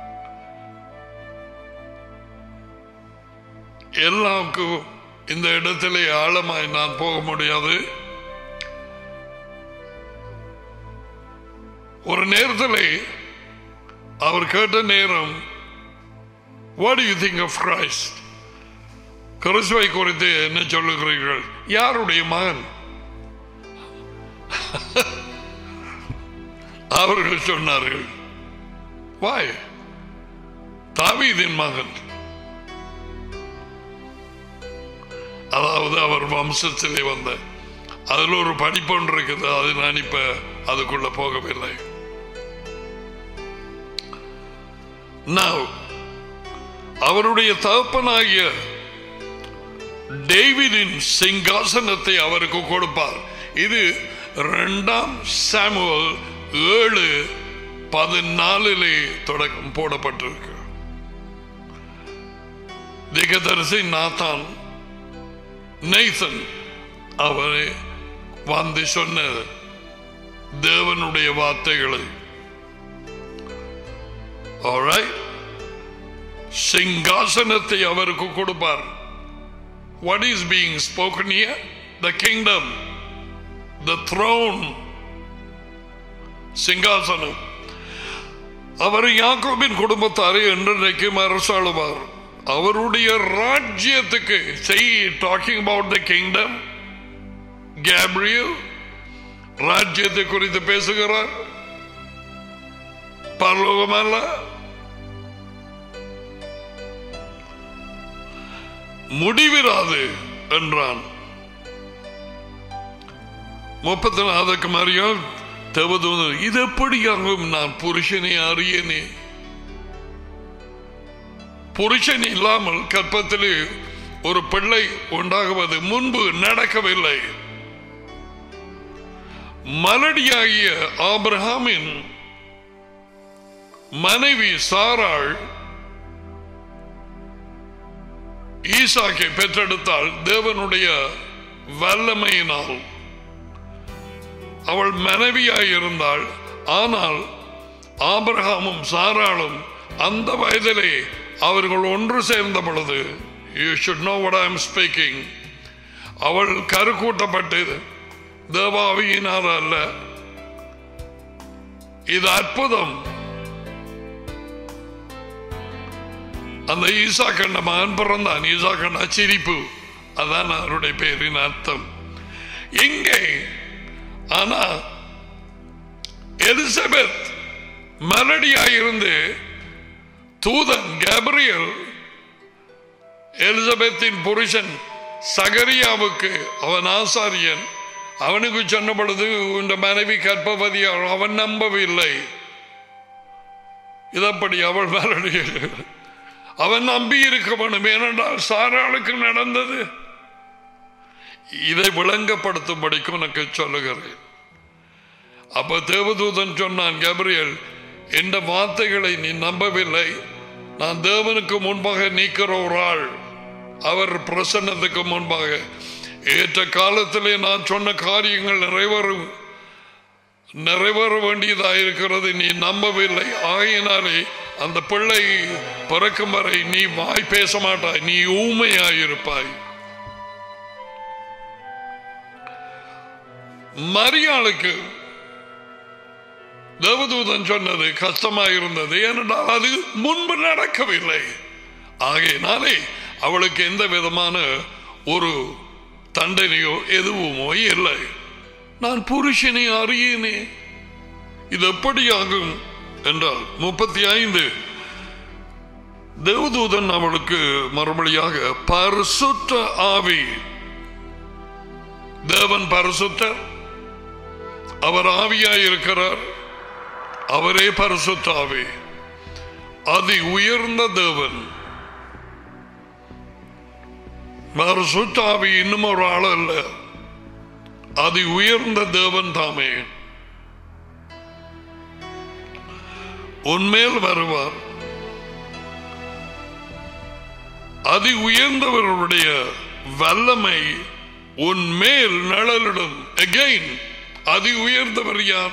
A: எல்லாருக்கும் இந்த இடத்திலே ஆழமாய் நான் போக முடியாது ஒரு நேரத்தில் அவர் கேட்ட நேரம் what you think of Christ கிறிஸ்துவை குறித்து என்ன சொல்லுகிறீர்கள் யாருடைய மகன் அவர்கள் சொன்னார்கள் வாய் தாவீதின் மகன் அதாவது அவர் வம்சத்திலே வந்த அதில் ஒரு படிப்பொன்று இருக்குது அது நான் இப்ப அதுக்குள்ள போகவில்லை Now, அவருடைய தகப்பனாகிய டேவிடின் சிங்காசனத்தை அவருக்கு கொடுப்பார் இது இரண்டாம் சாமுவல் ஏழு பதினாலிலே தொடக்கம் போடப்பட்டிருக்கு திகதரிசி நாத்தான் நெய்சன் அவனை வந்து சொன்ன தேவனுடைய வார்த்தைகளை Alright? சிங்காசனத்தை அவருக்கு கொடுப்பார் What is being spoken here? The kingdom, the throne, சிங்காசனம் அவர் யாக்கோபின் குடும்பத்தாரை என்றென்றைக்கும் அரசாளுவார் அவருடைய ராஜ்யத்துக்கு செய் talking about the kingdom Gabriel ராஜ்யத்தை குறித்து பேசுகிறார் பரலோகமல்ல முடிவிராது என்றான் முப்பத்தி நாலுக்கு மறியால் தேவதூதன் இது எப்படியாகும் நான் புருஷனை அறியனே புருஷன் இல்லாமல் கற்பத்திலே ஒரு பிள்ளை உண்டாகுவது முன்பு நடக்கவில்லை மலடியாகிய ஆபிரஹாமின் மனைவி சாராள் ஈசாக்கை பெற்றெடுத்தாள் தேவனுடைய வல்லமையினால் அவள் மனைவியாயிருந்தாள் ஆனால் ஆபிரகாமும் சாராளும் அந்த வயதிலே அவர்கள் ஒன்று சேர்ந்த பொழுது you should know what I am speaking அவள் கருக்கூட்டப்பட்டு தேவாவியினார் அல்ல இது அற்புதம் அந்த ஈசா கண்ட மகன் பிறந்தான் ஈசா கண்ட சிரிப்பு அதான் அவருடைய பேரின் அர்த்தம் இங்கே ஆனா எலிசபெத் மலடியாயிருந்து தூதன் கேப்ரியல் எலிசபெத்தின் புருஷன் சகரியாவுக்கு அவன் ஆசாரியன் அவனுக்கு சொன்ன பொழுது இந்த மனைவி கற்பவதியார் அவன் நம்பவில்லை இதப்படி அவள் மலடி அவன் நம்பி இருக்க வேண்டும் ஏனென்றால் சாராளுக்கு நடந்தது இதை விளங்கப்படுத்தும்படிக்கு உனக்கு சொல்லுகிறேன் அப்ப தேவதூதன் சொன்னான் கபிரியல் எந்த வார்த்தைகளை நீ நம்பவில்லை நான் தேவனுக்கு முன்பாக நீக்கிற ஒரு ஆள் அவர் பிரசன்னத்துக்கு முன்பாக ஏற்ற காலத்திலே நான் சொன்ன காரியங்கள் நிறைவேறும் நிறைவேற வேண்டியதாக இருக்கிறது நீ நம்பவில்லை ஆகையினாலே அந்த பிள்ளை பிறக்கும் வரை நீ வாய் பேச மாட்டாய் நீ ஊமையாயிருப்பாய் மரியாளுக்கு தேவதூதன் சொன்னது கஷ்டமாயிருந்தது ஏனென்றால் அது முன்பு நடக்கவில்லை ஆகையினாலே அவளுக்கு எந்த விதமான ஒரு தண்டனையோ எதுவுமோ இல்லை நான் புருஷனை அறியேனே இது எப்படியாகும் என்றால் முப்பத்தி ஐந்து தேவதூதன் அவளுக்கு மறுபடியாக பரிசுத்த ஆவி தேவன் பரிசுத்தர் அவர் ஆவியாயிருக்கிறார் அவரே பரிசுத்தாவி அதி உயர்ந்த தேவன் பரிசுத்தாவி இன்னும் ஒரு ஆள் அல்ல அதி உயர்ந்த தேவன் தாமே உன்மேல் வருவார் அதி உயர்ந்தவர்களுடைய வல்லமை உன் மேல் நிழலிடும் அகெயின் அதி உயர்ந்தவர் யார்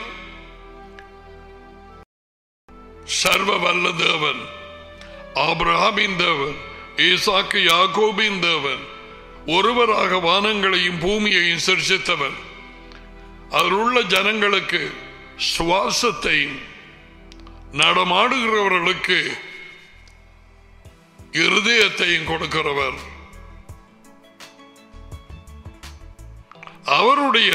A: சர்வ வல்ல தேவன் ஆபிரகாமின் தேவன் ஈசாக்கு யாக்கோபின் தேவன் ஒருவராக வானங்களையும் பூமியையும் சிருஷித்தவர் அதில் உள்ள ஜனங்களுக்கு சுவாசத்தையும் நடமாடுகிறவர்களுக்கு இருதயத்தையும் கொடுக்கிறவர் அவருடைய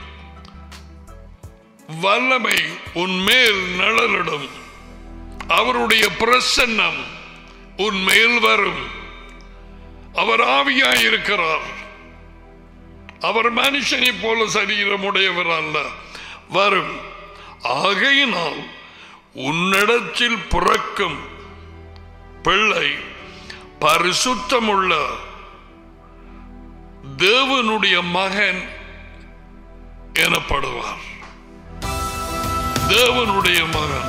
A: வல்லமை உன்மேல் நிழலிடும் அவருடைய பிரசன்னம் உன்மேல் வரும் அவர் ஆவியாயிருக்கிறார் அவர் மனுஷனை போல சரீரமுடையவர் அல்ல வரும் ஆகையினால் உன்னிடத்தில் பிறக்கும் பிள்ளை பரிசுத்தமுள்ள தேவனுடைய மகன் எனப்படுவார் தேவனுடைய மகன்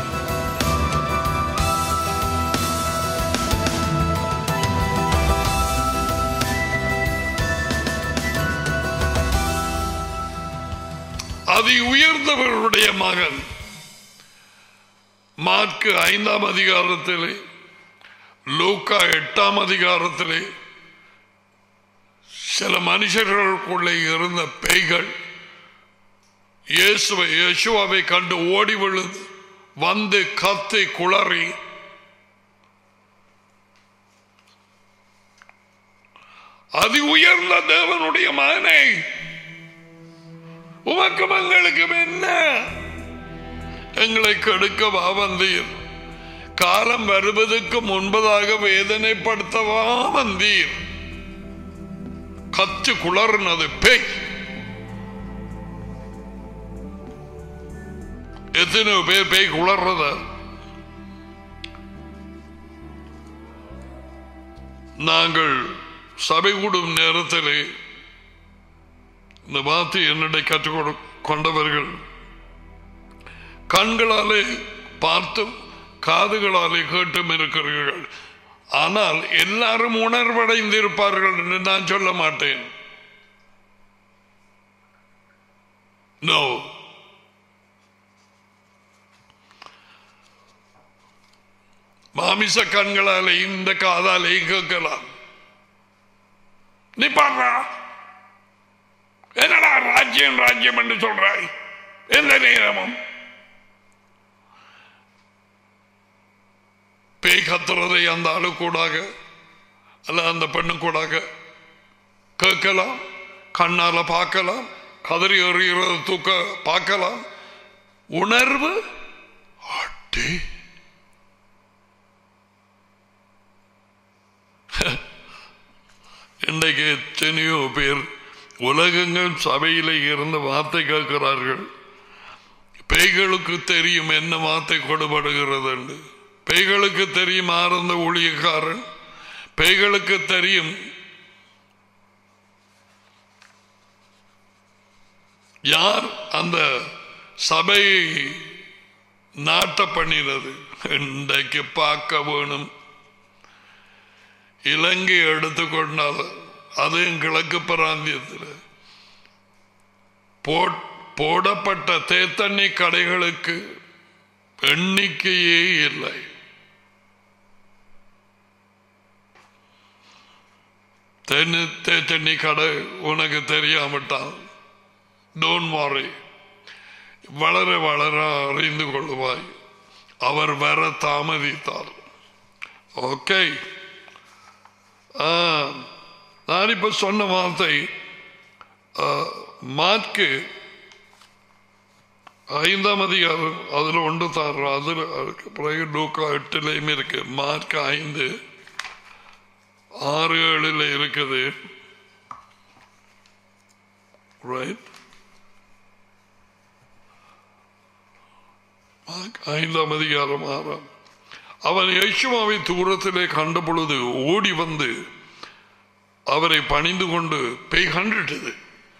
A: அதி உயர்ந்தவருடைய மகன் மார்க்கு ஐந்தாம் அதிகாரத்திலே லூக்கா எட்டாம் அதிகாரத்திலே சில மனுஷர்களுக்குள்ளே இருந்த பேய்கள் இயேசுவை யேசுவாவை கண்டு ஓடி விழுந்து வந்து கத்தி குளறி அதி உயர்ந்த தேவனுடைய மகனை உமக்கும் எங்களுக்கும் என்ன எங்களை கெடுக்கவா வந்தீர் காலம் வருவதற்கு முன்பதாக வேதனைப்படுத்தவா வந்தீர் கத்து குளர்னது பேய் எத்தனை பேர் பேய் குளர்றத நாங்கள் சபை கூடும் நேரத்திலே இந்த வார்த்தை என்னடை கற்றுக் கொடு- கொண்டவர்கள் கண்களாலே பார்த்தும் காதுகளாலே கேட்டும் இருக்கிறீர்கள் ஆனால் எல்லாரும் உணர்வடைந்திருப்பார்கள் என்று நான் சொல்ல மாட்டேன் நோ மாமிச கண்களாலே இந்த காதாலே கேட்கலாம் நீ பாடுறா என்னடா ராஜ்யம் ராஜ்யம் என்று சொல்றாய் எந்த நேரமும் பேய் கத்துறதை அந்த ஆளு கூடாக அல்ல அந்த பெண்ணு கூடாக கேட்கலாம் கண்ணால பார்க்கலாம் கதறி எறிகிறத தூக்க பார்க்கலாம் உணர்வு அடி இன்றைக்கு எத்தனையோ பேர் உலகங்கள் சபையிலே இருந்து வார்த்தை கேட்கிறார்கள் பேய்களுக்கு தெரியும் என்ன வார்த்தை கொடுபடுகிறது என்று பேய்களுக்கு தெரியும் ஆரந்த ஊழியக்காரன் பேய்களுக்கு தெரியும் யார் அந்த சபையை நாட்ட பண்ணினது இன்றைக்கு பார்க்க வேணும் இலங்கை எடுத்துக்கொண்டால் அதுவும் கிழக்கு பிராந்தியத்தில் போட்- போடப்பட்ட தேத்தண்ணி கடைகளுக்கு எண்ணிக்கையே இல்லை தென்னு தேத்தண்ணி கடை உனக்கு தெரியாமட்டால் டோன்ட் மாறி வளர வளர அறிந்து கொள்வாய் அவர் வர தாமதித்தார் ஓகே நான் இப்ப சொன்ன வார்த்தை ஆ, மார்க்கு ஐந்தாம் அதிகாரம் அதுல ஒன்று தாரு அதுல அதுக்கு பிறகு லூக்கா எட்டுலையும் இருக்கு மார்க் ஐந்து ஆறு ஏழுல இருக்குது ரைட் ஐந்தாம் அதிகாரம் ஆறாம் அவன் யேசுவாவை தூரத்திலே கண்ட பொழுது ஓடி வந்து அவரை பணிந்து கொண்டு பேய் கண்டுட்டது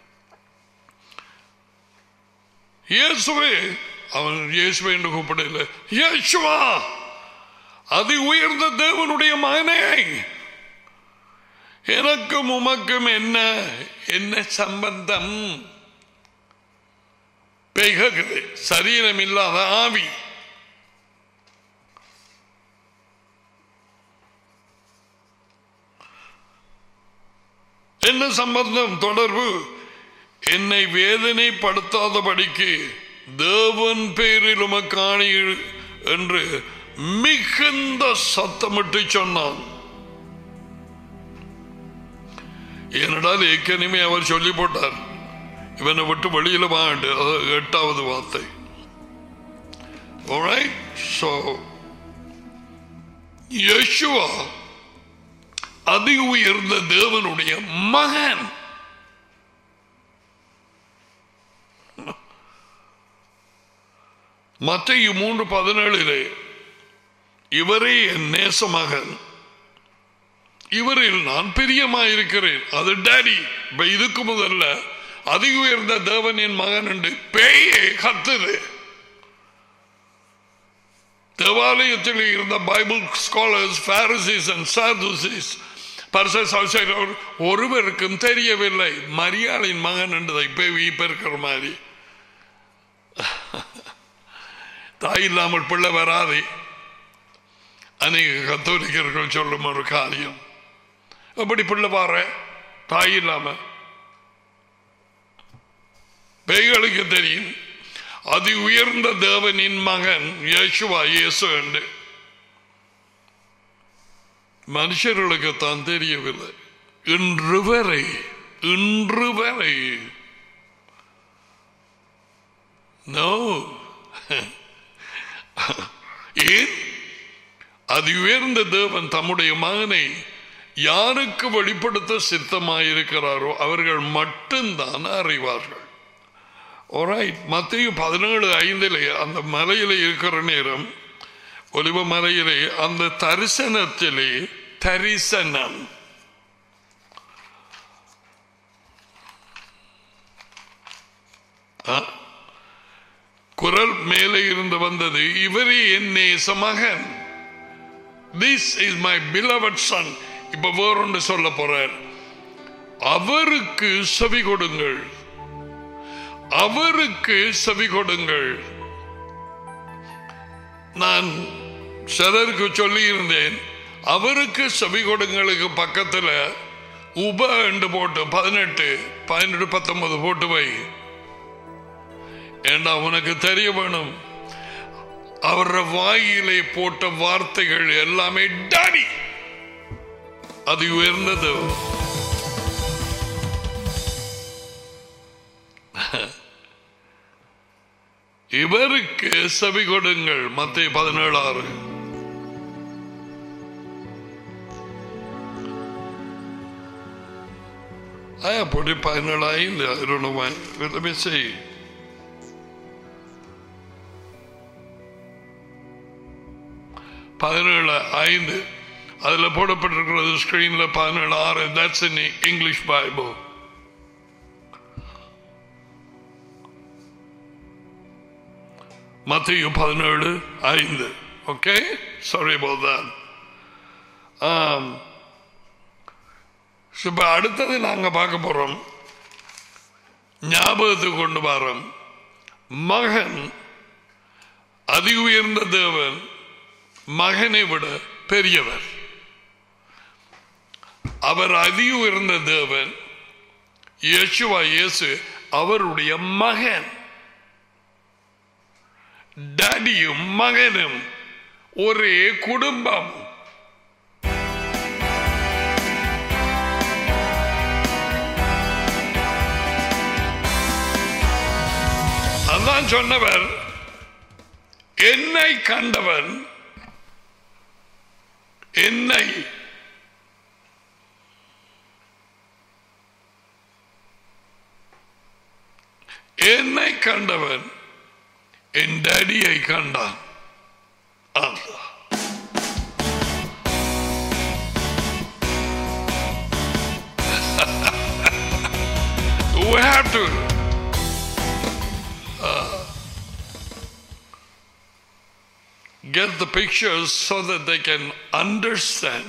A: இயேசுவே அவன் இயேசுவை என்று கூப்பிடல இயேசுவா அதி உயர்ந்த தேவனுடைய மகனே எனக்கும் உமக்கும் என்ன என்ன சம்பந்தம் பெய்கிறது சரீரம் இல்லாத ஆவி என்ன சம்பந்தம் தொடர்பு என்னை வேதனைப்படுத்தாதபடிக்கு தேவன் பேரில் உமக்காணி என்று மிகுந்த சத்தமிட்டு சொன்னான் ஏனென்றால் ஏற்கனவே அவர் சொல்லி போட்டார் இவனை விட்டு வெளியில வாண்டு அது எட்டாவது வார்த்தை Alright? So, யெஷுவா அதி உயர்ந்த தேவனுடைய மகன் மத்திய மூன்று பதினேழிலே இவரே என் நேச மகன் இவரில் நான் பிரியமாயிருக்கிறேன் அது டாடி இப்ப இதுக்கு முதல்ல அதி உயர்ந்த தேவனின் மகன் என்று பேயே கத்துது தேவாலயத்தில் இருந்த Bible scholars Pharisees and Sadducees பரிசர் ஒருவருக்கும் தெரியவில்லை மரியாளின் மகன் என்றதை இப்ப இப்ப இருக்கிற மாதிரி தாய் இல்லாமல் பிள்ளை வராதே அநேக கத்தோலிக்கர்கள் சொல்லும் ஒரு காரியம் எப்படி பிள்ளை பாரு தாய் இல்லாம பேய்களுக்கு தெரியும் அதி உயர்ந்த தேவனின் மகன் யேசுவா இயேசு என்று மனுஷர்களுக்கு தான் தெரியவில்லை இன்று வரை இன்று வரை நோ ஏன் அது உயர்ந்த தேவன் தம்முடைய மகனை யாருக்கு வெளிப்படுத்த சித்தமாயிருக்கிறாரோ அவர்கள் மட்டும்தான் அறிவார்கள் ஓரைட் மத்திய பதினேழு ஐந்திலே அந்த மலையிலே இருக்கிற நேரம் ஒலிவ மலையிலே அந்த தரிசனத்திலே தரிசனம் ஆ? குரல் மேலே இருந்து வந்தது இவரே என் நேச மகன் this is my beloved son இப்ப வேறொன்று சொல்ல போறார் அவருக்கு செவி கொடுங்கள் அவருக்கு செவி கொடுங்கள் நான் சிலருக்கு சொல்லி இருந்தேன் அவருக்கு செவி கொடுங்களுக்கு பக்கத்துல உப என்று போட்டு பதினெட்டு பதினெட்டு பத்தொன்பது போட்டு வை ஏண்டா உனக்கு தெரிய வேணும் அவர வாயிலே போட்ட வார்த்தைகள் எல்லாமே டாடி அது உயர்ந்தது இவருக்கு செவி கொடுங்கள் மத்திய பதினேழாறு I put it பதினேழு in there. I don't know why. Let me see. பதினேழு ஐந்து அதுல போடப்பட்டிருக்கிறது ஸ்கிரீன்ல பதினேழு ஆறு தட்ஸ் இன் இங்கிலீஷ் பைபிள் மத்திய பதினேழு ஐந்து ஓகே சாரி about that ஆம் இப்ப அடுத்தது நாங்க பார்க்க போறோம் ஞாபகத்துக்கு கொண்டு வரோம் மகன் அதி உயர்ந்த தேவன் மகனை விட பெரியவர் அவர் அதி உயர்ந்த தேவன் இயேசுவா இயேசு அவருடைய மகன் டாடியும் மகனும் ஒரே குடும்பம் அதான் சொன்னவர் என்னை கண்டவன் என்னை என்னை கண்டவன் என் டேடியை கண்டான் அல்லாஹ். we have to uh, get the pictures so that they can understand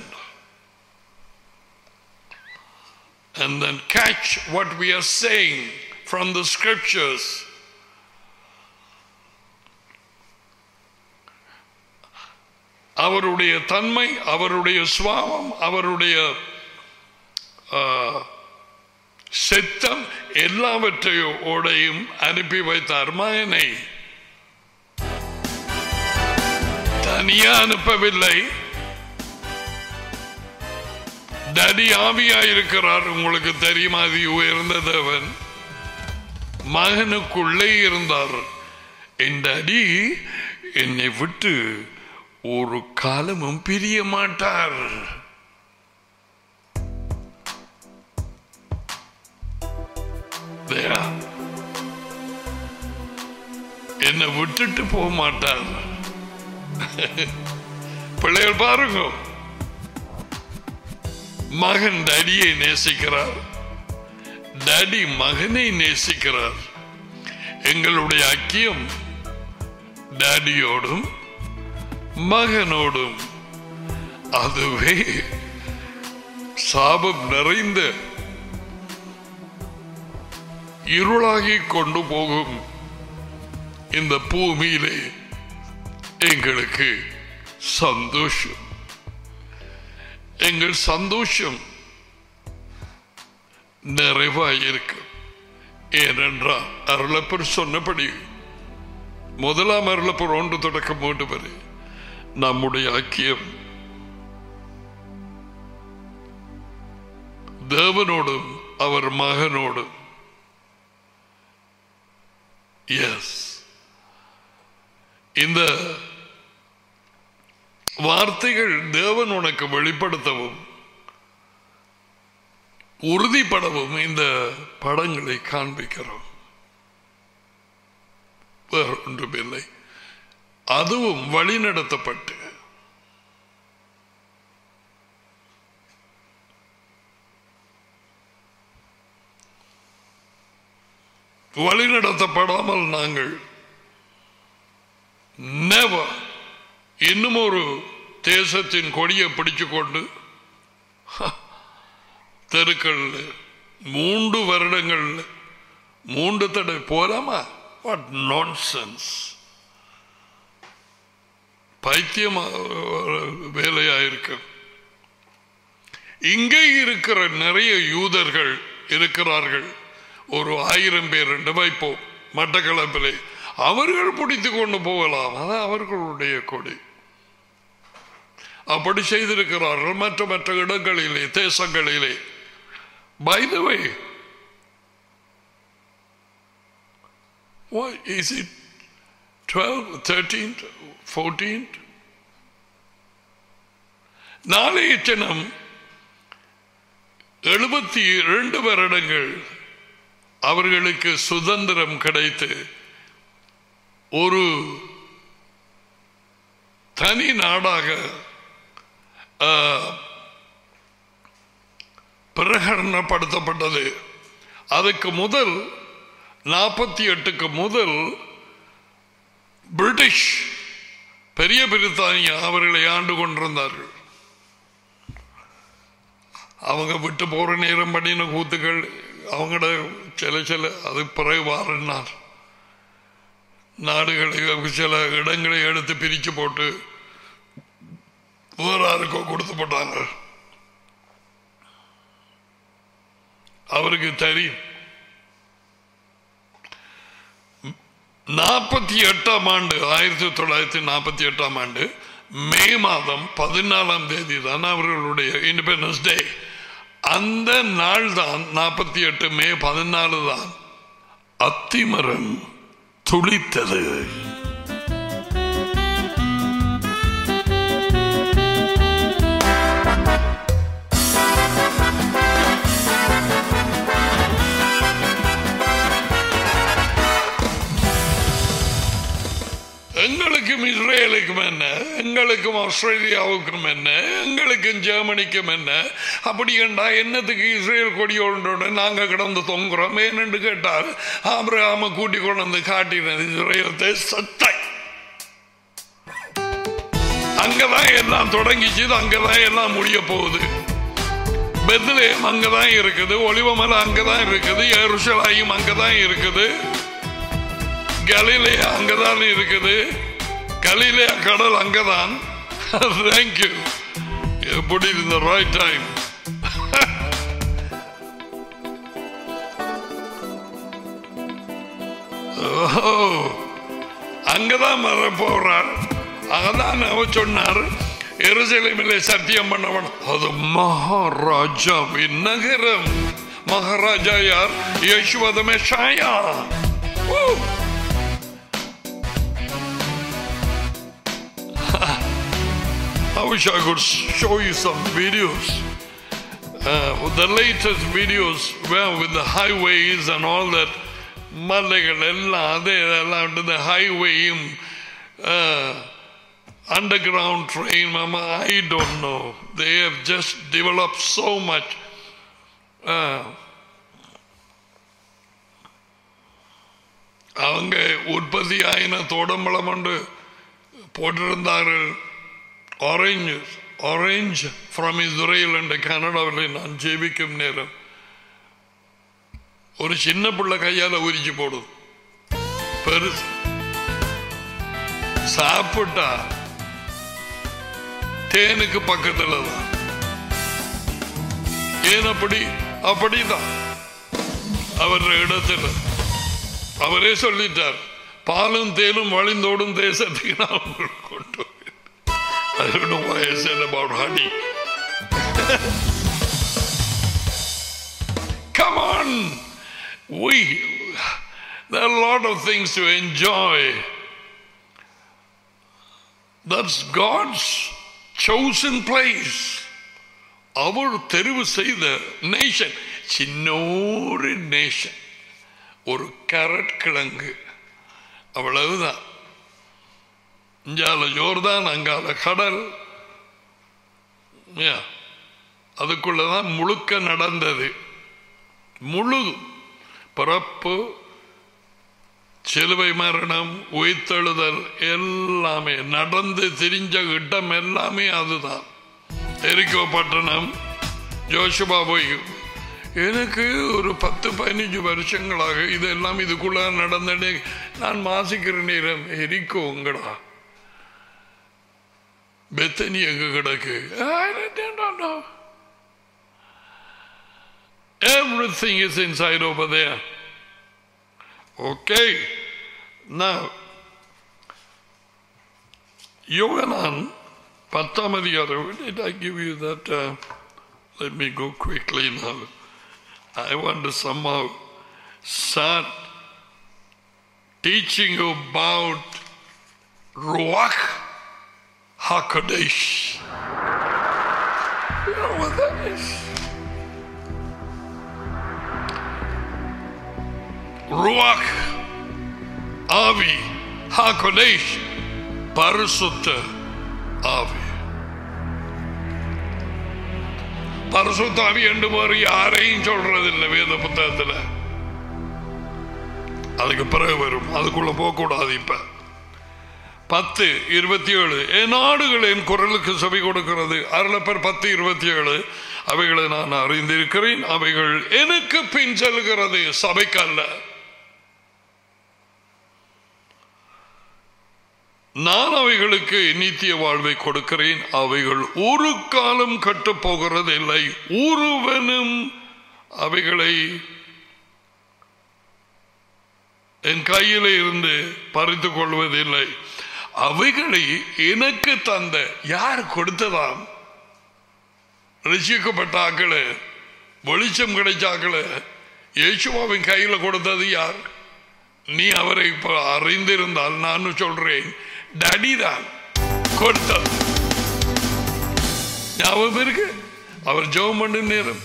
A: and then catch what we are saying from the scriptures. அவருடைய தன்மை அவருடைய சுவாபம் அவருடைய ஆ, சித்தம் எல்லாவற்றையோடையும் அனுப்பி வைத்தார் மகனை தனியா அனுப்பவில்லை டடி ஆவியா இருக்கிறார் உங்களுக்கு தெரியுமா அது உயர்ந்த தேவன் மகனுக்குள்ளே இருந்தார் என் டடி என்னை விட்டு ஒரு காலமும் பிரிய மாட்டார் There. என்னை விட்டுட்டு போக மாட்டார் பிள்ளைகள் பாருங்க மகன் டடியை நேசிக்கிறார் டடி மகனை நேசிக்கிறார் எங்களுடைய ஐக்கியம் டாடியோடும் மகனோடும் அதுவே சாபம் நிறைந்த இருளாகி கொண்டு போகும் இந்த பூமியிலே எங்களுக்கு சந்தோஷம் எங்கள் சந்தோஷம் நிறைவாயிருக்கும் ஏனென்றால் அருளப்பர் சொன்னபடி முதலாம் அருளப்பர் ஒன்று தொடக்கம் மூன்று வரை நம்முடைய ஐக்கியம் தேவனோடும் அவர் மகனோடும் எஸ் இந்த வார்த்தைகள் தேவன் உனக்கு வெளிப்படுத்தவும் உறுதிப்படவும் இந்த படங்களை காண்பிக்கிறோம் வேறு ஒன்றுமில்லை அதுவும் வழிநடத்தப்பட்டு வழிநடத்தப்படாமல் நாங்கள் நெவர் இன்னும் ஒரு தேசத்தின் கொடியை பிடிச்சு கொண்டு தெருக்கள் மூன்று வருடங்கள் மூன்று தடவை போலாமா வாட் நான்சென்ஸ் பைத்தியம் வேலையாயிருக்கு இங்கே இருக்கிற நிறைய யூதர்கள் இருக்கிறார்கள் ஒரு ஆயிரம் பேர் என்று வைப்போம் மட்டக்களப்பிலே அவர்கள் பிடித்து கொண்டு போகலாம் அது அவர்களுடைய கொடி அப்படி செய்திருக்கிறார்கள் மற்ற மற்ற இடங்களிலே தேசங்களிலே By the way, what is it 12, 13th, 14th? நாளைய தினம் எழுபத்தி இரண்டு வருடங்கள் அவர்களுக்கு சுதந்திரம் கிடைத்து ஒரு தனி நாடாக பிரகடனப்படுத்தப்பட்டது அதுக்கு முதல் நாற்பத்தி எட்டுக்கு முதல் பிரிட்டிஷ் பெரிய பிரித்தானியா அவர்களை ஆண்டு கொண்டிருந்தார்கள் அவங்க விட்டு போற நேரம் பண்ணின கூத்துக்கள் அவங்களோட சில சில அது பிறகு வாரினார் நாடுகளை சில இடங்களை எடுத்து பிரித்து போட்டு வேற யாருக்கோ கொடுத்து போட்டாங்க அவருக்கு தெரியும் நாற்பத்தி எட்டாம் ஆண்டு ஆயிரத்தி தொள்ளாயிரத்தி நாற்பத்தி எட்டாம் ஆண்டு மே மாதம் பதினாலாம் தேதி தான் அவர்களுடைய இண்டிபெண்டன்ஸ் டே அந்த நாள் தான் நாற்பத்தி எட்டு மே பதினாலு தான் அத்திமரம் துளித்தது எங்களுக்கும் இஸ்ரேலுக்கும் என்ன எங்களுக்கும் ஆஸ்திரேலியாவுக்கும் என்ன எங்களுக்கும் ஜெர்மனிக்கும் என்ன அப்படி என்றா என்னத்துக்கு இஸ்ரேல் கொடியோட நாங்க கிடந்து தொங்குறோம் ஏனென்று கேட்டால் ஆபிரகாம கூட்டி கொண்டு வந்து காட்டினது இஸ்ரேல் தேசத்தை அங்கதான் எல்லாம் தொடங்கிச்சு அங்கதான் எல்லாம் முடிய போகுது பெத்லேயம் அங்கதான் இருக்குது ஒளிவமலை அங்கதான் இருக்குது எருசலாயும் அங்கதான் இருக்குது கலிலே அங்கதான் இருக்குது கலிலே கடல் அங்கதான் thank you put it in the right time அங்கதான் மர போறார் அங்கதான் அவர் சொன்னார் எருசலேமிலே சத்தியம் பண்ணவன் அது மகாராஜாவின் நகரம் மகாராஜா யார் யசுவதமே ஷாயா I wish I could show you some videos. Uh, the latest videos well, with the highways and all that. மலைகள் எல்லாம் அதே இதெல்லாம் இந்த ஹைவேயும் underground train I don't know they have just develop so much அவங்க உற்பத்தி ஆயின தோடம்பளம் ஒன்று போட்டிருந்தார்கள் ஆரஞ்சு ஆரஞ்சு ஃப்ரம் இஸ்ரேல் என்ற கனடாவில் நான் ஜெபிக்கும் நேரம் ஒரு சின்ன பிள்ளை கையால் உரிச்சு போடும் பெருசு சாப்பிட்டா தேனுக்கு பக்கத்துல தான் ஏன் அப்படி அப்படிதான் அவர் இடத்துல அவரே சொல்லிட்டார் பாலும் தேனும் வழிந்தோடும் தேசத்துக்கு நான் உங்களுக்கு கொண்டு வருவேன். I don't know why I said about honey. Come on! We, there are a lot of things to enjoy. That's God's chosen place. அவர் தெரிவு செய்த நேஷன் சின்னோரு நேஷன் ஒரு கேரட் கிழங்கு அவ்வளவுதான் இஞ்சால ஜோர்தான் அங்கால கடல் Yeah. அதுக்குள்ளதான் முழுக்க நடந்தது முழு பிறப்பு சிலுவை மரணம் உயிர்த்தெழுதல் எல்லாமே நடந்து திரிஞ்ச இடம் எல்லாமே அதுதான் எரிக்கோ பட்டணம் ஜோஷுபா போய் எனக்கு ஒரு பத்து பதினஞ்சு வருஷங்களாக இதெல்லாம் இதுக்குள்ள நடந்தனே நான் மாசிக்கிற நேரம் எரிக்கோங்கடா பெத்தனி எங்க கிடக்கு I don't know. Everything is inside over there. Okay. Now, யோகனான் பத்தாம் அதிகாரம் did I give you that? Uh, let me go quickly now. I want to somehow start teaching you about Ruach HaKodesh. You know what that is? Ruach Avi HaKodesh பரிசுத்த ஆவி பரிசுத்த ஆவி என்று வேறு யாரையும் சொல்றது இல்லை வேத புத்தகத்தில் அதுக்கு பிறகு வரும் அதுக்குள்ள போகக்கூடாது இப்ப பத்து இருபத்தி ஏழு என் நாடுகள் என் குரலுக்கு செவி கொடுக்கிறது அருளப்பர் பத்து இருபத்தி ஏழு அவைகளை நான் அறிந்திருக்கிறேன் அவைகள் எனக்கு பின் செல்கிறது சபைக்கு அல்ல நான் அவைகளுக்கு நித்திய வாழ்வை கொடுக்கிறேன் அவைகள் ஒரு காலம் கட்டப் போகிறதில்லை ஒருவனும் அவைகளை என் கையில இருந்து பறித்துக் கொள்வதில்லை அவைகளை எனக்கு தந்த யார் கொடுத்ததாம் ரசிக்கப்பட்ட ஆக்களு வெளிச்சம் கிடைச்ச ஆக்களு இயேசுவாவின் கையில கொடுத்தது யார் நீ அவரை இப்ப அறிந்திருந்தால் நான் சொல்றேன் டடி தான் கொடுத்தது ஞாபகம் இருக்கு அவர் ஜெபம் பண்ணும் நேரம்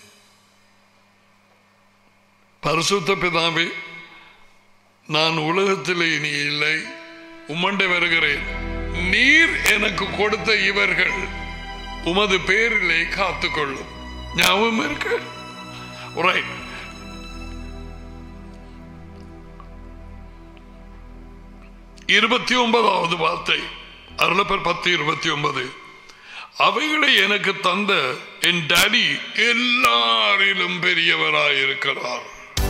A: பரிசுத்த பிதாவே நான் உலகத்தில் இனி இல்லை உம்மண்டை வருகிறேன் நீர் எனக்கு கொடுத்த இவர்கள் உமது பேரிலே காத்துக்கொள்ளும் ஞாபகம் இருக்கு ரைட் இருபத்தி ஒன்பதாவது வார்த்தை அருளப்பர் பத்து இருபத்தி ஒன்பது அவைகளை எனக்கு தந்த என் டாடி எல்லாரிலும் பெரியவராயிருக்கிறார்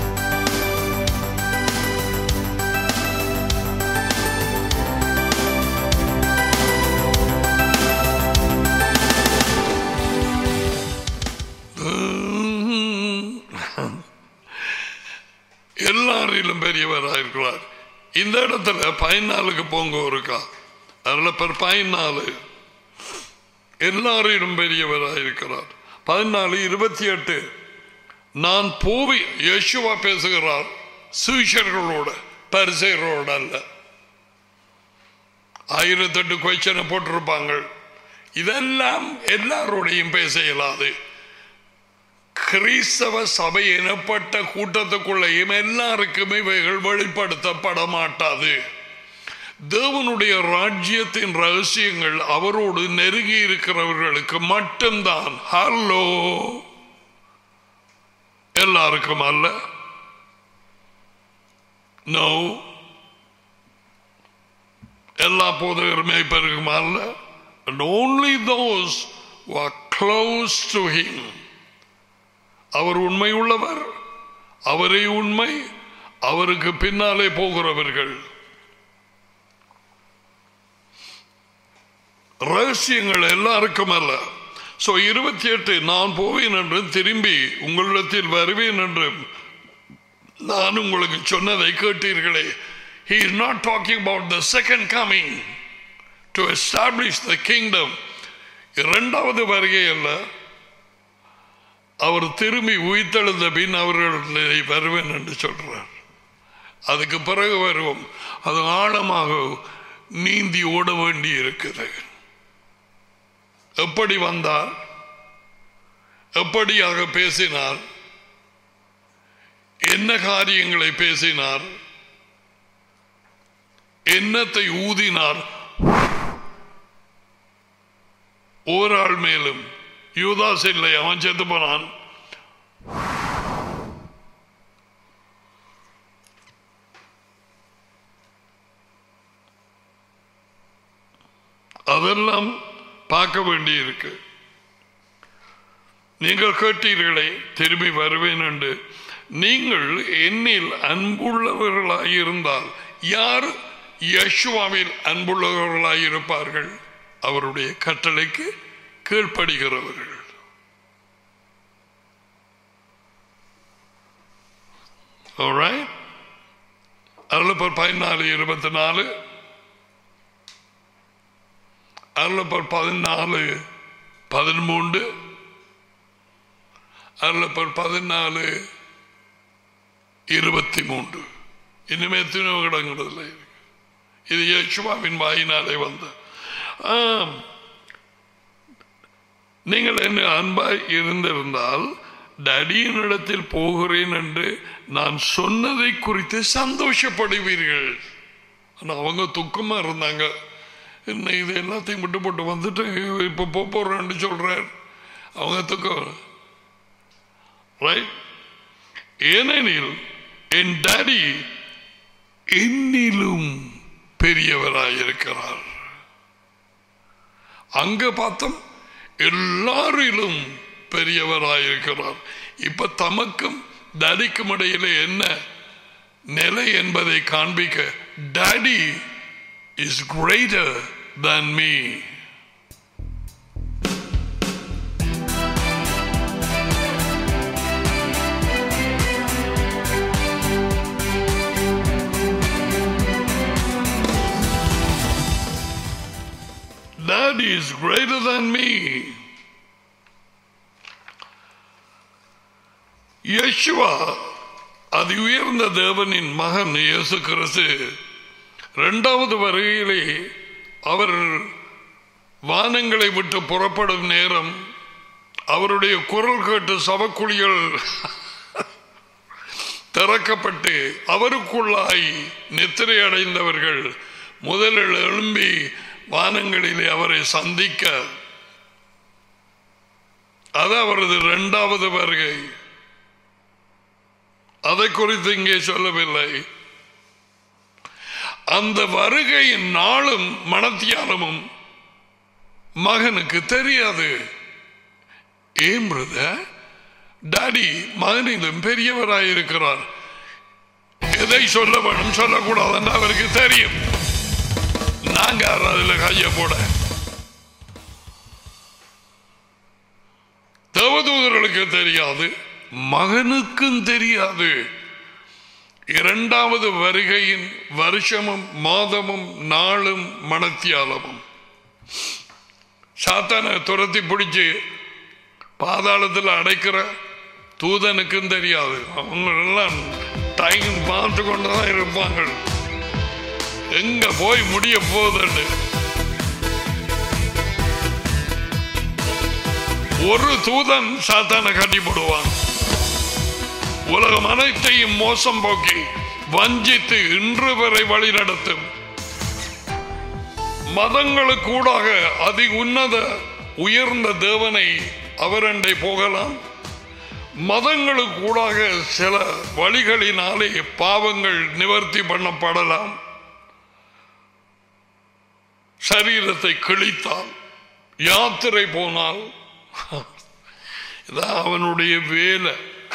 A: எல்லாரிலும் பெரியவராயிருக்கிறார் இந்த இடத்துல பதினாலுக்கு போங்க ஒருக்கா அதில் பேர் பதினாலு எல்லாரிலும் பெரியவராயிருக்கிறார் பதினாலு இருபத்தி எட்டு நான் போவி யேசுவா பேசுகிறார் சீஷர்களோட பரிசெயரோட அல்ல ஆயிரத்தெட்டு கொய்ச்சனை போட்டிருப்பாங்க இதெல்லாம் எல்லாரோடையும் பேச இயலாது கிறிஸ்தவ சபை எனப்பட்ட கூட்டத்துக்குள்ளேயும் எல்லாருக்குமே இவைகள் வெளிப்படுத்தப்பட மாட்டாது தேவனுடைய ராஜ்யத்தின் ரகசியங்கள் அவரோடு நெருங்கி இருக்கிறவர்களுக்கு மட்டும்தான் ஹலோ எல்லாருக்கும் அல்ல நோ எல்லா போதகர் மேய்ப்பருக்கும் அல்ல and only those who are close to him அவர் உண்மை உள்ளவர் அவரே உண்மை அவருக்கு பின்னாலே போகிறவர்கள் ரகசியங்கள் எல்லாருக்கும் அல்ல சோ இருபத்தி எட்டு நான் போவேன் என்று திரும்பி உங்களிடத்தில் வருவேன் என்று நான் உங்களுக்கு சொன்னதை கேட்டீர்களே he is not talking about the second coming to establish the kingdom இரண்டாவது வருகை அல்ல அவர் திரும்பி உயிர்த்தெழுந்த பின் அவர்கள் வருவேன் என்று சொல்றார் அதுக்கு பிறகு வருவோம் அது ஆழமாக நீந்தி ஓட வேண்டி இருக்குது எப்படி வந்தார் எப்படியாக பேசினார் என்ன காரியங்களை பேசினார் என்னத்தை ஊதினார் ஓராள் மேலும் யூதாஸ் இல்லை அவன் செத்து போனான் அதெல்லாம் பார்க்க வேண்டி இருக்கு நீங்கள் கேட்டீர்களே திரும்பி வருவேன் என்று நீங்கள் என்னில் அன்புள்ளவர்களாய் இருந்தால் யார் யசுவாவில் அன்புள்ளவர்களாய் இருப்பார்கள் அவருடைய கட்டளைக்கு கீழ்ப்படுகிறவர்கள் Alright? அருளப்பர் பதினாலு இருபத்தி நாலு அருளப்பர் பதினாலு பதிமூன்று அருளப்பர் பதினாலு இருபத்தி மூன்று இனிமே எத்தனையோ இடங்கிறதுல இருக்கு இது யேசுவாவின் வாயினாலே வந்த ஆம். நீங்கள் என்ன அன்பாய் இருந்திருந்தால் டடியினிடத்தில் போகிறேன் என்று நான் சொன்னதை குறித்து சந்தோஷப்படுவீர்கள் ஆனா அவங்க துக்கமா இருந்தாங்க என்ன இது எல்லாத்தையும் விட்டு போட்டு வந்துட்டு இப்ப போக போறேன்னு சொல்றார் அவங்க துக்கம் ரைட் ஏனெனில் என் டாடி என்னிலும் பெரியவராயிருக்கிறார் அங்க பார்த்தோம் எல்லாரிலும் பெரியவராயிருக்கிறார் இப்ப தமக்கும் டாடிக்கும் இடையில என்ன நிலை என்பதை காண்பிக்க daddy is greater than me Daddy is greater than me. Yeshua அதி உயர்ந்த தேவனின் மகன் இயேசு கிறிஸ்து இரண்டாவது வருகையிலே அவர் வானங்களை விட்டு புறப்படும் நேரம் அவருடைய குரல் கேட்டு சவக்குழிகள் திறக்கப்பட்டு அவருக்குள்ளாய் நித்திரை அடைந்தவர்கள் முதலில் எழும்பி வானங்களிலே அவரை சந்திக்க அது அவரது இரண்டாவது வருகை அதை குறித்து இங்கே சொல்லவில்லை அந்த வருகையின் நாளும் மனத்தியாலமும் மகனுக்கு தெரியாது ஏன் பிரதர் டாடி மகனிலும் பெரியவராயிருக்கிறார் எதை சொல்ல வேணும் சொல்லக்கூடாதுன்னு அவருக்கு தெரியும் நாங்க அதுல கைய போட தேவதூதர்களுக்கு தெரியாது மகனுக்கும் தெரியாது இரண்டாவது வருகையின் வருஷமும் மாதமும் நாளும் மனத்தியாலமும் சாத்தான துரத்தி பிடிச்சு பாதாளத்தில் அடைக்கிற தூதனுக்கும் தெரியாது அவங்க எல்லாம் டைம் பார்த்து கொண்டுதான் இருப்பாங்க எங்க போய் முடிய போகுதுன்னு ஒரு தூதன் சாத்தானை கட்டி போடுவான் உலகம் அனைத்தையும் மோசம் போக்கி வஞ்சித்து இன்று வரை வழி நடத்தும் மதங்களுக்கூடாக அதி உன்னத உயர்ந்த தேவனை அவரண்டை போகலாம் மதங்களுக்கூடாக சில வழிகளினாலே பாவங்கள் நிவர்த்தி பண்ணப்படலாம் சரீரத்தை கிழித்தால் யாத்திரை போனால் இதான் அவனுடைய வேலை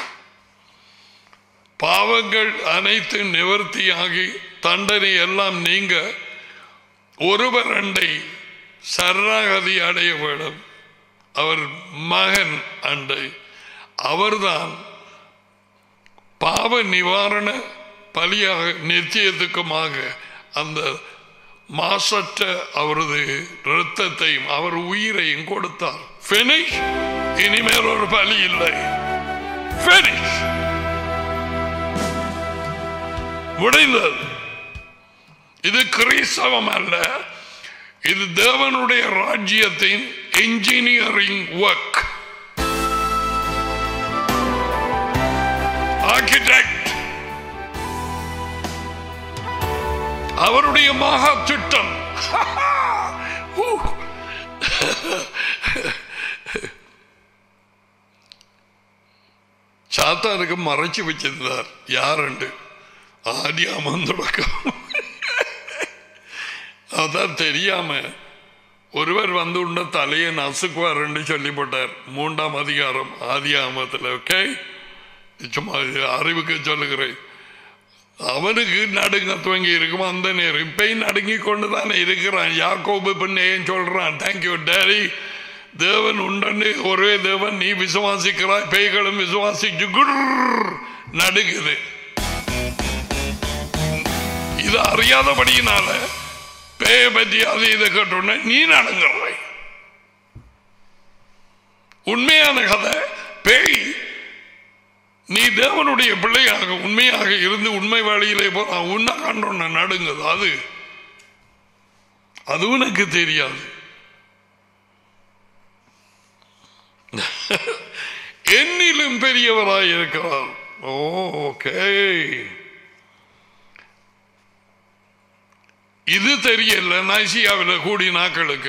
A: பாவங்கள் அனைத்து நிவர்த்தியாகி தண்டனை எல்லாம் நீங்க ஒருவர் அண்டை சரணாகதி அடைய வேண்டும் அவர் மகன் அண்டை அவர்தான் பாவ நிவாரண பலியாக நித்தியத்துக்குமாக அந்த மாசற்ற அவரது இரத்தத்தையும் அவர் உயிரையும் கொடுத்தார் Finish. இனிமேல் ஒரு பலி இல்லை Finish. முடிந்தது இது கிறிஸ்தவம் அல்ல இது தேவனுடைய ராஜ்யத்தின் என்ஜினியரிங் ஒர்க் ஆர்கிடெக்ட் அவருடைய மகா திட்டம் ஊ. சாத்தானுக்கு மறைச்சு வச்சிருந்தார் யாருண்டு ஆதியாமம் தொடக்கம் அதான் தெரியாம ஒருவர் வந்து உண்ட தலையை நசுக்குவார் என்று சொல்லி போட்டார் மூன்றாம் அதிகாரம் ஆதியாமத்தில் ஓகே சும்மா இது அறிவுக்கு சொல்லுகிறேன் அவனுக்கு நடுங்க துவங்கி இருக்கும் அந்த நேரம் இப்பயும் நடுங்கி கொண்டு தானே இருக்கிறான் யாக்கோபு பின்னையும் சொல்றான் தேங்க்யூ டேடி தேவன் உண்டன்னு ஒரே தேவன் நீ விசுவாசிக்கிறாய் பேய்களும் விசுவாசிச்சு குர் நடுங்குது இது அறியாதபடியினால பேய பற்றி அது இதை கேட்டோன்னே நீ நடுங்கிறாய் உண்மையான கதை பேய் நீ தேவனுடைய பிள்ளையாக உண்மையாக இருந்து உண்மை வழியிலே போ நான் உன்னை கண்டோன்ன நடுங்குது அது அது உனக்கு தெரியாது என்னிலும் பெரியவராய் இருக்கிறார் ஓகே இது தெரியல நைசியாவில் கூடி நாட்களுக்கு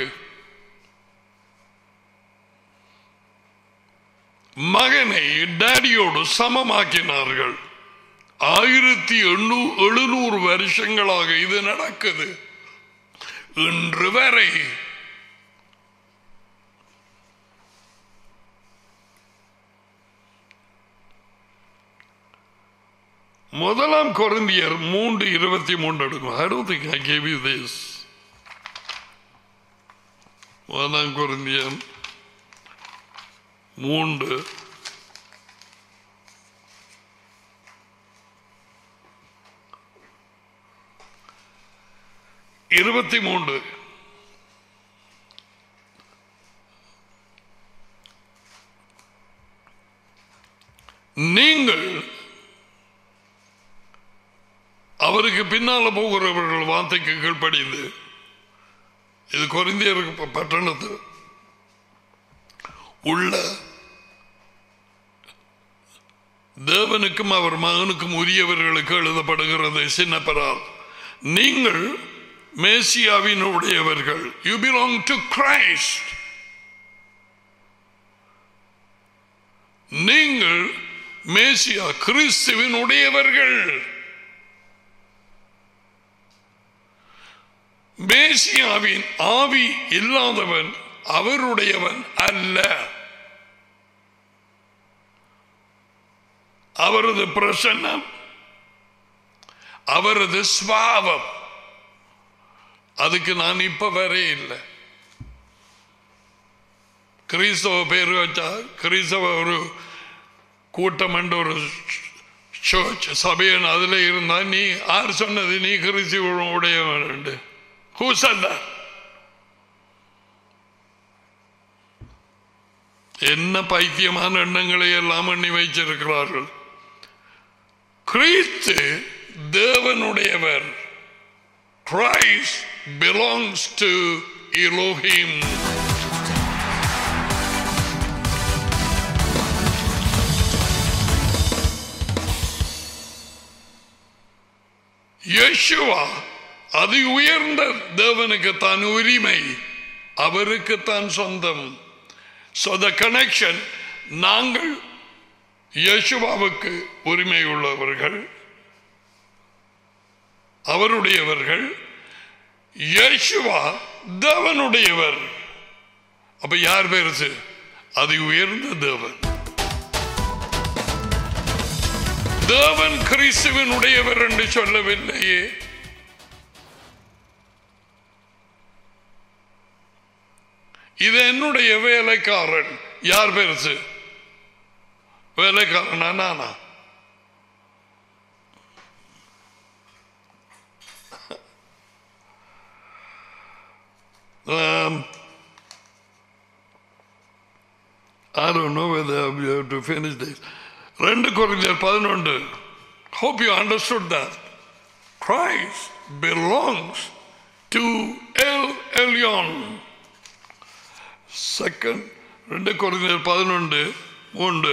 A: மகனை டேடியோடு சமமாக்கினார்கள் ஆயிரத்தி எண்ணூ எழுநூறு வருஷங்களாக இது நடக்குது இன்று வரை முதலாம் கொரிந்தியர் மூன்று இருபத்தி மூன்று எடுக்கும் I don't think I gave you this. முதலாம் கொரிந்தியர் மூன்று இருபத்தி மூன்று நீங்கள் அவருக்கு பின்னால போகிறவர்கள் வார்த்தைக்கு கீழ்ப்படிந்து இது குறைந்தியருக்கு பட்டணத்து உள்ள தேவனுக்கும் அவர் மகனுக்கும் உரியவர்களுக்கு எழுதப்படுகிறது சின்னப்பரால் நீங்கள் மேசியாவினுடையவர்கள் யூ பிலாங் டு கிரைஸ்ட் நீங்கள் மேசியா கிறிஸ்துவினுடையவர்கள் மேசியாவின் ஆவி இல்லாதவன் அவருடையவன் அல்ல அவரது பிரசன்னம் அவரது ஸ்வாவம் அதுக்கு நான் இப்ப வரே இல்லை கிறிஸ்தவ பேர் வச்சா கிறிஸ்தவ ஒரு கூட்டம் என்ற ஒரு சர்ச் சபையன் அதுல இருந்தா நீ யார் சொன்னது நீ கிறிஸ்துவ உடையவன் Who said that? என்ன பைத்தியமான எண்ணங்களை எல்லாம் எண்ணி வைச்சிருக்கிறார்கள் கிறிஸ்து தேவனுடையவர் Christ belongs to Elohim. Yeshua அது உயர்ந்த தேவனுக்கு தான் உரிமை அவருக்கு தான் சொந்தம் So the connection நாங்கள் யேசுவாவுக்கு உரிமை உள்ளவர்கள் அவருடையவர்கள் யேசுவா தேவனுடையவர் அப்ப யார் பெருசு அது உயர்ந்த தேவன் தேவன் கிறிஸ்துவன் உடையவர் என்று சொல்லவில்லையே இது என்னுடைய வேலைக்காரன் யார் பெருசு வேலைக்காரனா நானா Um, I don't know whether we have to finish this. ரெண்டு குறைஞ்சர் பதினொன்று Hope you understood that. Christ belongs to El Elyon. Second, ரெண்டு குறைஞ்சர் பதினொன்று மூன்று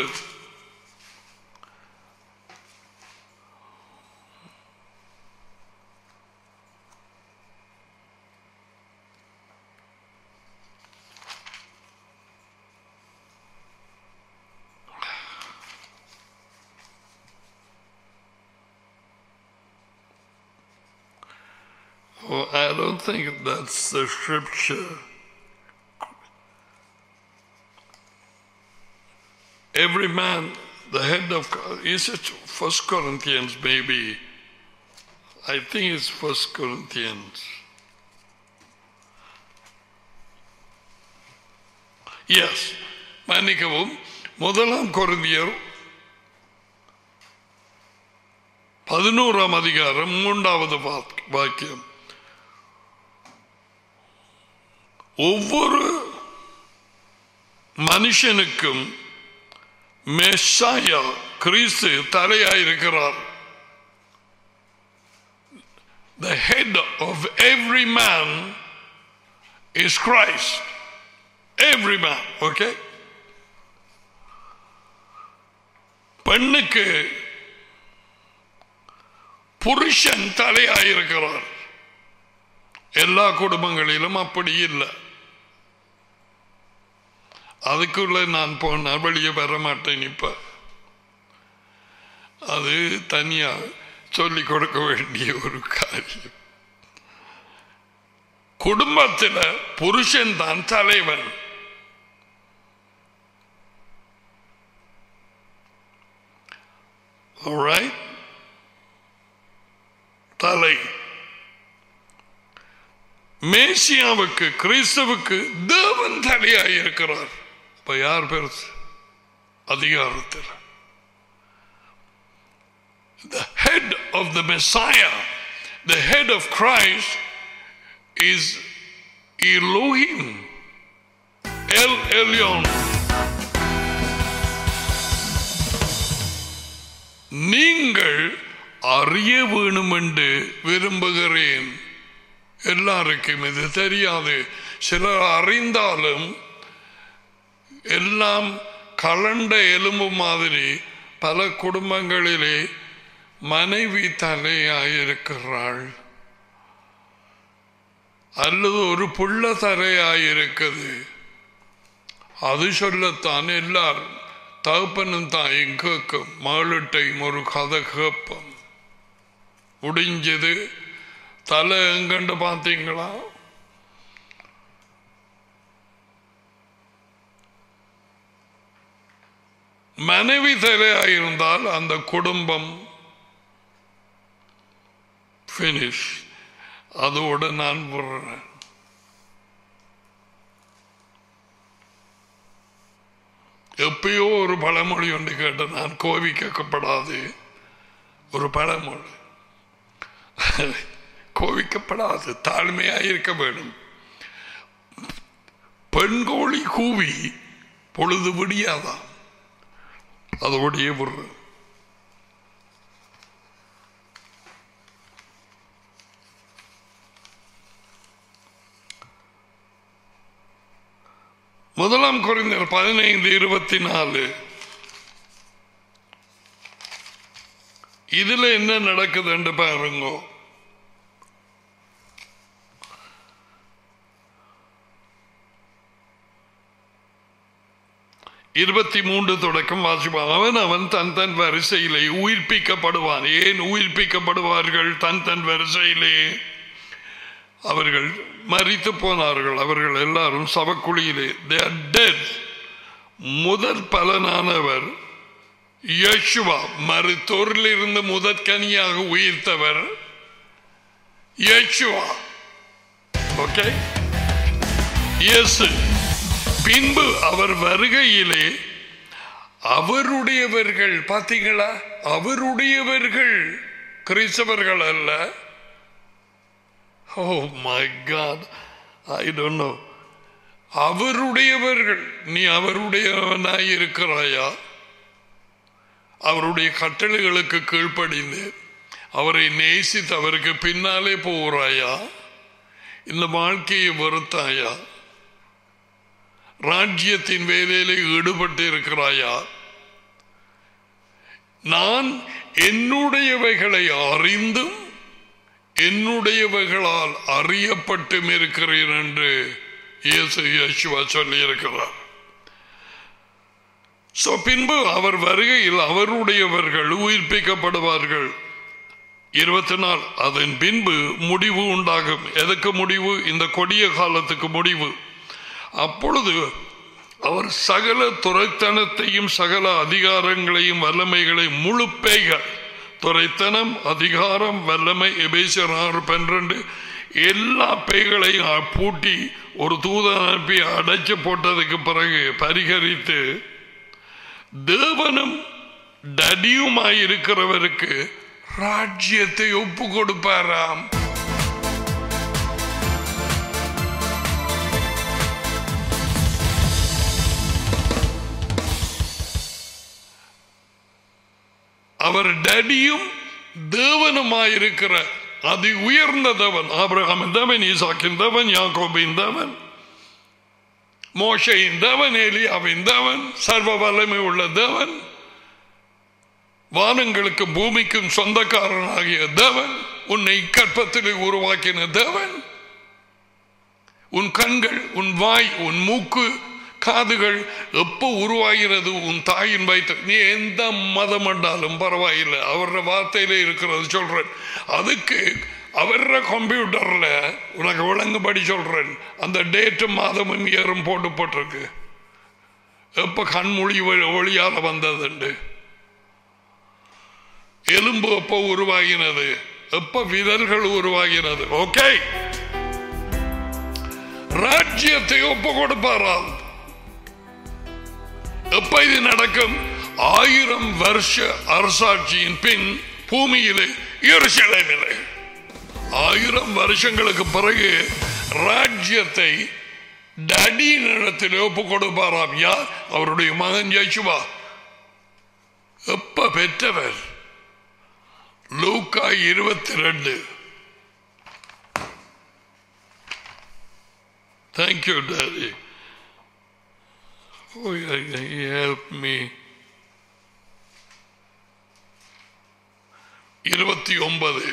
A: Well, I don't think that's the scripture. Every man, the head of, is it First Corinthians maybe? I think it's First Corinthians. Yes, மன்னிக்கவும் முதலாம் கொரிந்தியர் பதினோராம் அதிகாரம் மூன்றாவது walk- வாக்கியம் ஒவ்வொரு மனுஷனுக்கும் மெஸ்ஸாயா கிறிஸ்து தலையாயிருக்கிறார் The head of every man is Christ. Every man, okay? பெண்ணுக்கு புருஷன் தலையாயிருக்கிறார் எல்லா குடும்பங்களிலும் அப்படி இல்லை அதுக்குள்ள நான் போன வெளியே வர மாட்டேன் இப்ப அது தனியா சொல்லிக் கொடுக்க வேண்டிய ஒரு காரியம் குடும்பத்தில் புருஷன் தான் தலைவன் Alright? தலை மேசியாவுக்கு கிறிஸ்துவுக்கு தேவன் தலையாய் இருக்கிறார் இப்ப யார் பெருசு அதிகாரத்தில் the head of the Messiah, the head of Christ is Elohim, El Elyon. நீங்கள் அறிய வேணும் என்று விரும்புகிறேன் எல்லாருக்கும் இது தெரியாது சிலர் அறிந்தாலும் எல்லாம் கலண்ட எலும்பு மாதிரி பல குடும்பங்களிலே மனைவி தலையாயிருக்கிறாள் அல்லது ஒரு புள்ள தலையாயிருக்குது அது சொல்லத்தான் எல்லாரும் தகப்பனும் தாயும் கேட்கும் மகளிட்டையும் ஒரு கதை கேட்போம் முடிஞ்சது தலை எங்கண்டு பார்த்தீங்களா மனைவி தலையாயிருந்தால் அந்த குடும்பம் ஃபினிஷ் அதோடு நான் விடுறேன் எப்பயோ ஒரு பழமொழி ஒன்று கேட்ட நான் கோவிக்கப்படாது ஒரு பழமொழி கோவிக்கப்படாது தாழ்மையாக இருக்க வேண்டும் பெண்கோழி கூவி பொழுது விடியாதான் அதோடைய ஒரு முதலாம் குறைந்தர் பதினைந்து இருபத்தி நாலு இதுல என்ன நடக்குதுன்னு பாருங்க இருபத்தி மூன்று தொடக்கம் வாசிப்பான் அவன் அவன் தன் தன் வரிசையிலே உயிர்ப்பிக்கப்படுவான் ஏன் உயிர்ப்பிக்கப்படுவார்கள் தன் தன் வரிசையிலே அவர்கள் மறித்து போனார்கள் அவர்கள் எல்லாரும் சவக்குழியிலே they are dead முதற் பலனானவர் யேசுவா மருத்தோரில் இருந்து முதற்கனியாக உயிர்த்தவர் யேசுவா ஓகே இயேசு பின்பு அவர் வருகையிலே அவருடையவர்கள் பார்த்தீங்களா அவருடையவர்கள் கிறிஸ்தவர்கள் அல்ல oh my God I don't know அவருடையவர்கள் நீ அவருடையவனாய் இருக்கிறாயா அவருடைய கட்டளைகளுக்கு கீழ்ப்படிந்து அவரை நேசித்து அவருக்கு பின்னாலே போகிறாயா இந்த வாழ்க்கையை வெறுத்தாயா ராஜ்யத்தின் வேலையில ஈடுபட்டு இருக்கிறாயா நான் என்னுடையவைகளை அறிந்தும் என்னுடையவைகளால் அறியப்பட்டும் இருக்கிறேன் என்று இயேசு யேசுவா சொல்லி இருக்கிறார் சோ பின்பு அவர் வருகையில் அவருடையவர்கள் உயிர்ப்பிக்கப்படுவார்கள் இருபத்தி நாள் அதன் பின்பு முடிவு உண்டாகும் எதுக்கு முடிவு இந்த கொடிய காலத்துக்கு முடிவு அப்பொழுது அவர் சகல துறைத்தனத்தையும் சகல அதிகாரங்களையும் வல்லமைகளையும் முழு பேய்கள் துறைத்தனம் அதிகாரம் வல்லமை எபேசியர் ஆறு பன்னிரண்டு எல்லா பேய்களையும் பூட்டி ஒரு தூதன் அனுப்பி அடைச்சு போட்டதுக்கு பிறகு பரிகரித்து தேவனும் டடியுமாயிருக்கிறவருக்கு ராஜ்யத்தை ஒப்பு கொடுப்பாராம் அவர் டடியும் தேவனுமாயிருக்கிற அதி உயர்ந்த தேவன் ஆபிரகாமின் தேவன் ஈசாக்கின் தேவன் யாக்கோபின் தேவன் மோஷையின் தேவன் ஏலியாவின் தேவன் சர்வ வல்லமை உள்ள தேவன் வானங்களுக்கு பூமிக்கும் சொந்தக்காரனாகிய தேவன் உன்னை கற்பத்திலே உருவாக்கின தேவன் உன் கண்கள் உன் வாய் உன் மூக்கு காதுகள் எப்போ உருவாகிறது உன் தாயின் வயிற்று நீ எந்த மதம் என்றாலும் பரவாயில்லை அவர வார்த்தையில இருக்கிறது சொல்றேன் அதுக்கு அவர கம்ப்யூட்டர்ல உனக்கு விளங்குபடி சொல்றேன் அந்த டேட்டும் மாதமும் ஏறும் போட்டு போட்டிருக்கு எப்ப கண்மொழி ஒளியால வந்ததுண்டு எலும்பு எப்ப உருவாகினது எப்ப விரல்கள் உருவாகினது ஓகே ராஜ்யத்தை ஒப்பு கொடுப்பாரால் எப்ப இது நடக்கும் ஆயிரம் வருஷ அரசாட்சியின் பின் பூமியிலே எருசலேமிலே ஆயிரம் வருஷங்களுக்கு பிறகு ராஜ்யத்தை டடி நிலத்தில் ஒப்பு கொடுப்பாராம் யார் அவருடைய மகன் ஜெயிச்சுவா எப்ப பெற்றவர் லூக்கா இருபத்தி ரெண்டு thank you daddy Oh, help me. இருபத்தி ஒன்பது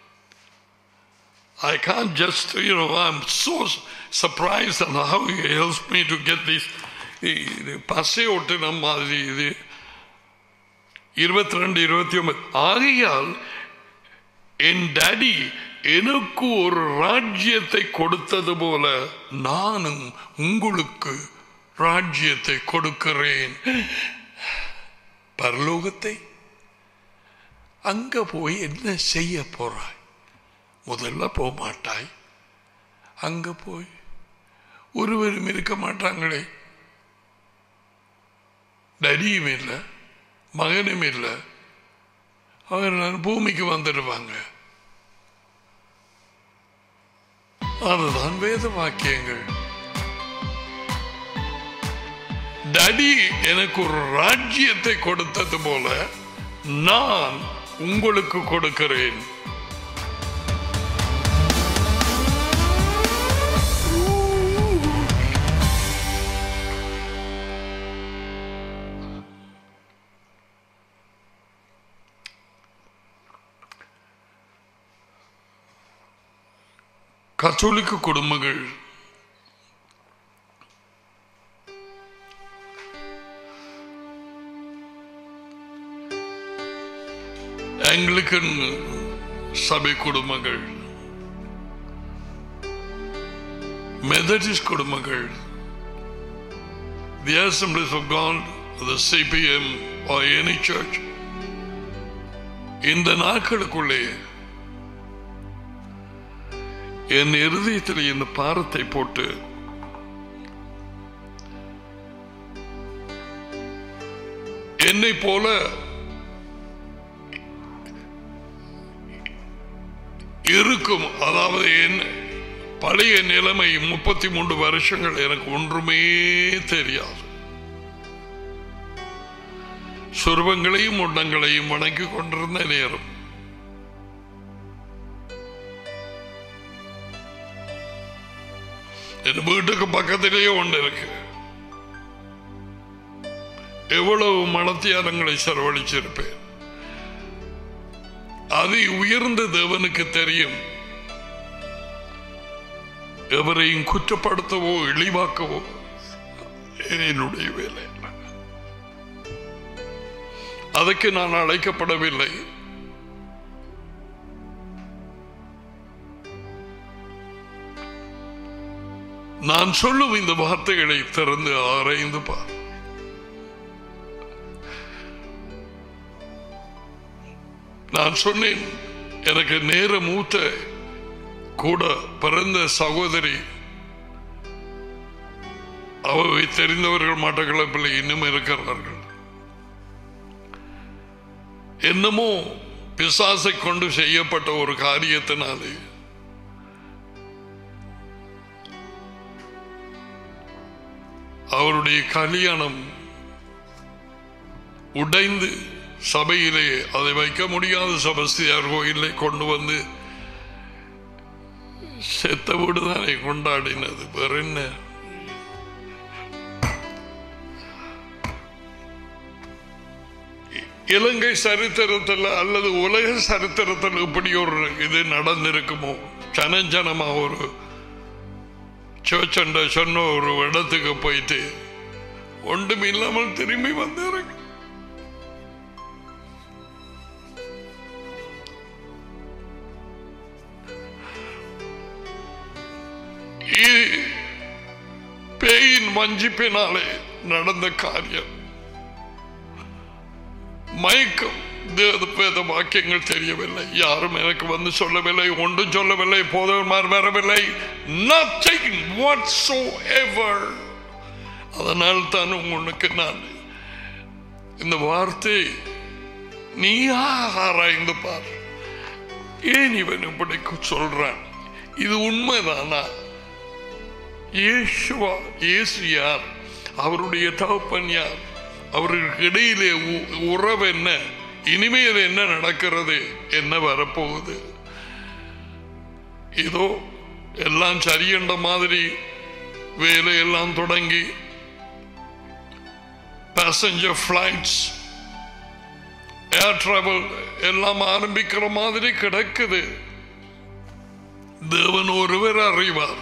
A: I can't just, you know, I'm so surprised on how he helps me to get this. இது பசை ஒட்டின மாதிரி இது இருபத்தி ரெண்டு இருபத்தி ஒன்பது ஆகையால் என் டாடி எனக்கு ஒரு ராஜ்யத்தை கொடுத்தது போல நானும் உங்களுக்கு ராஜ்யத்தை கொடுக்கிறேன் பரலோகத்தை அங்க போய் என்ன செய்ய போறாய் முதல்ல போக மாட்டாய் அங்க போய் ஒருவரும் இருக்க மாட்டாங்களே டடியும் இல்லை மகனும் இல்லை அவர் பூமிக்கு வந்துடுவாங்க அதுதான் வேத வாக்கியங்கள் டடி எனக்கு ஒரு ராஜ்யத்தை கொடுத்தது போல நான் உங்களுக்கு கொடுக்கிறேன் கத்தோலிக்க குடும்பங்கள் ஆங்கிலிக்கன் சபை குடும்பங்கள் மெதடிஸ்ட் குடும்பங்கள் தி Assemblies of God, the CPM or any church இந்த நாட்களுக்குள்ளே என் இருதயத்தில் இந்த பாரத்தை போட்டு என்னை போல இருக்கும் அதாவது என் பழைய நிலைமை முப்பத்தி மூன்று வருஷங்கள் எனக்கு ஒன்றுமே தெரியாது சுருவங்களையும் உண்டங்களையும் வணங்கி கொண்டிருந்த நேரம் என் வீட்டுக்கு பக்கத்திலேயே ஒன்று இருக்கு எவ்வளவு மனத்தியாரங்களை செலவழிச்சிருப்பேன் அது உயர்ந்த தேவனுக்கு தெரியும் எவரையும் குற்றப்படுத்தவோ இழிவாக்கவோ என்னுடைய வேலை இல்லை. அதற்கு நான் அழைக்கப்படவில்லை நான் சொல்லும் இந்த வார்த்தைகளை திறந்து ஆராய்ந்து பார் நான் சொன்னேன் எனக்கு நேர மூத்த கூட பிறந்த சகோதரி அவவை தெரிந்தவர்கள் மட்டக்களப்பில் இன்னும் இருக்கிறார்கள் என்னமோ பிசாசை கொண்டு செய்யப்பட்ட ஒரு காரியத்தினாலே அவருடைய கல்யாணம் உடைந்து சபையிலே அதை வைக்க முடியாத சபஸ்தியார் கோயிலை கொண்டு வந்து செத்த வீடு தானே கொண்டாடினது வேற என்ன இலங்கை சரித்திரத்தில் அல்லது உலக சரித்திரத்தில் இப்படி ஒரு இது நடந்திருக்குமோ ஜனஜனமா ஒரு சோச்சண்ட சொன்ன ஒரு இடத்துக்கு போயிட்டு ஒன்றும் இல்லாமல் திரும்பி வந்தாருங்க இது பேயின் வஞ்சிப்பினாலே நடந்த காரியம் மயக்கம் தேவ வேத வாக்கியங்கள் தெரியவில்லை யாரும் எனக்கு வந்து சொல்லவில்லை ஒன்றும் சொல்லவில்லை போதவன்மார் வரவில்லை nothing whatsoever அதனால் தான் உங்களுக்கு நான் இந்த வார்த்தை நீ ஆராய்ந்து பார் ஏன் இவன் இப்படி சொல்றான் இது உண்மைதானா இயேசுவா இயேசு யார் அவருடைய தகப்பன் யார் அவர்களுக்கு இடையிலே உ- உறவு என்ன இனிமேல் என்ன நடக்கிறது என்ன வரப்போகுது இதோ எல்லாம் சரியண்ட மாதிரி வேலையெல்லாம் தொடங்கி பேசஞ்சர் ஃபிளைட்ஸ் ஏர் டிராவல் எல்லாம் ஆரம்பிக்கிற மாதிரி கிடக்குது தேவன் ஒருவர் அறிவார்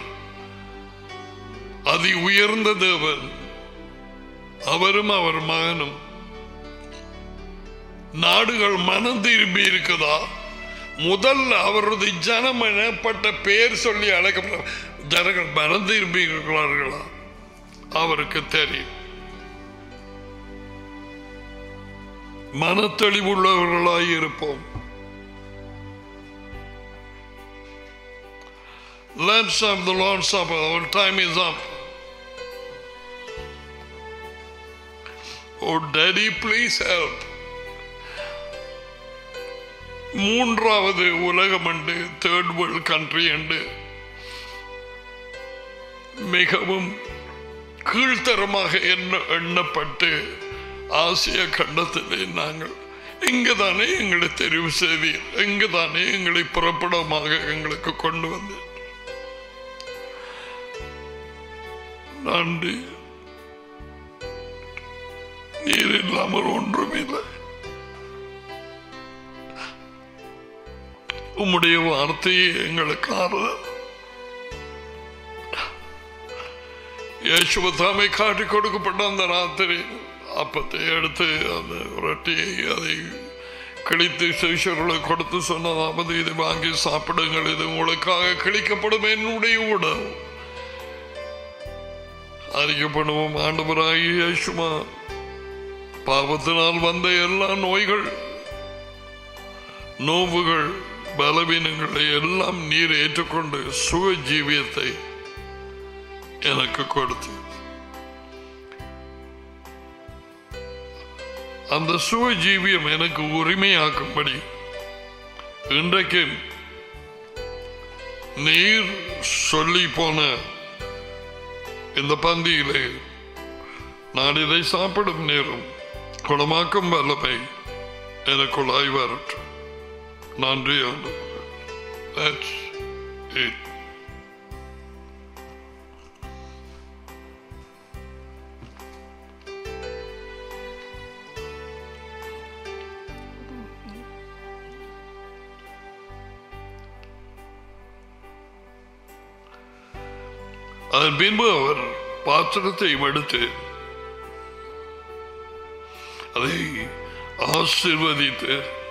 A: அதி உயர்ந்த தேவன் அவரும் அவர் மகனும் நாடுகள் மனம் திரும்பி இருக்குதா முதல்ல அவரது ஜனம் எனப்பட்ட பெயர் சொல்லி அழைக்கப்பட்ட ஜனங்கள் மனம் திரும்பி இருக்கிறார்களா அவருக்கு தெரியும் மனத்தெளிவுள்ளவர்களாய் இருப்போம் Let's have the Lord's Supper. Our time is up. Oh, Daddy, please help. மூன்றாவது உலகம் உண்டு தேர்ட் வேர்ல்ட் கண்ட்ரி உண்டு மிகவும் கீழ்த்தரமாக எண்ண எண்ணப்பட்டு ஆசிய கண்டத்திலே நாங்கள் இங்குதானே எங்களை தெரிவு செய்தீர் இங்குதானே எங்களை புறப்படமாக எங்களுக்கு கொண்டு வந்து நன்றி நீர் இல்லாமல் ஒன்றுமில்லை உம்முடைய வார்த்தையை எங்களுக்கு ஆறுதல் யேசுவத்தாமை காட்டி கொடுக்கப்பட்ட அந்த ராத்திரி அப்பத்தை எடுத்து அந்த ரொட்டியை அதை கிழித்து சிஷர்களை கொடுத்து சொன்னதாவது இதை வாங்கி சாப்பிடுங்கள் இது உங்களுக்காக கிழிக்கப்படும் என்னுடைய உணவு அறிக்கப்படுவோம் ஆண்டவராகி யேசுமா பாவத்தினால் வந்த எல்லா நோய்கள் நோவுகள் பலவீனங்களை எல்லாம் நீர் ஏற்றுக்கொண்டு சுக ஜீவியத்தை எனக்கு கொடுத்து அந்த சுவ ஜீவியம் எனக்கு உரிமையாக்கும்படி இன்றைக்கு நீர் சொல்லி போன இந்த பந்தியிலே நான் இதை சாப்பிடும் நேரம் குணமாக்கும் வல்லமை எனக்குள்ளாய் வரட்டும் நன்றி ஆண்டவரே. That's it. அதன் பின்பு அவர் பாத்திரத்தை எடுத்து அதை ஆசிர்வதித்து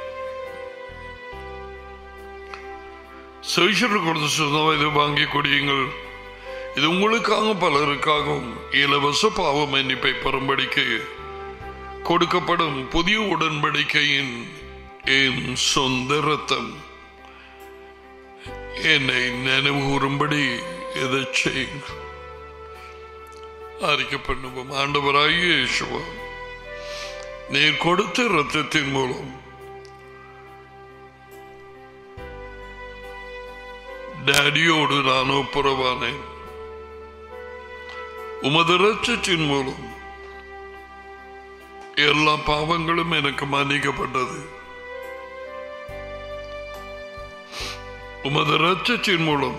A: சுவிஷர் கொடுத்த சொந்தம் இதை வாங்கி குடியுங்கள் இது உங்களுக்காக பலருக்காகவும் இலவச பாவ மன்னிப்பை பெறும்படிக்கு கொடுக்கப்படும் புதிய உடன்படிக்கையின் என் சொந்த ரத்தம் என்னை நினைவு கூறும்படி இதை செய்யுங்கள் அறிக்கை பண்ணுவோம் ஆண்டவராகிய இயேசுவா நீர் கொடுத்த ரத்தத்தின் மூலம் டேடியோடு நான் ஒப்புரவானேன் உமது ரத்தத்தின் மூலம் எல்லா பாவங்களும் எனக்கு மன்னிக்கப்பட்டது உமது ரத்தத்தின் மூலம்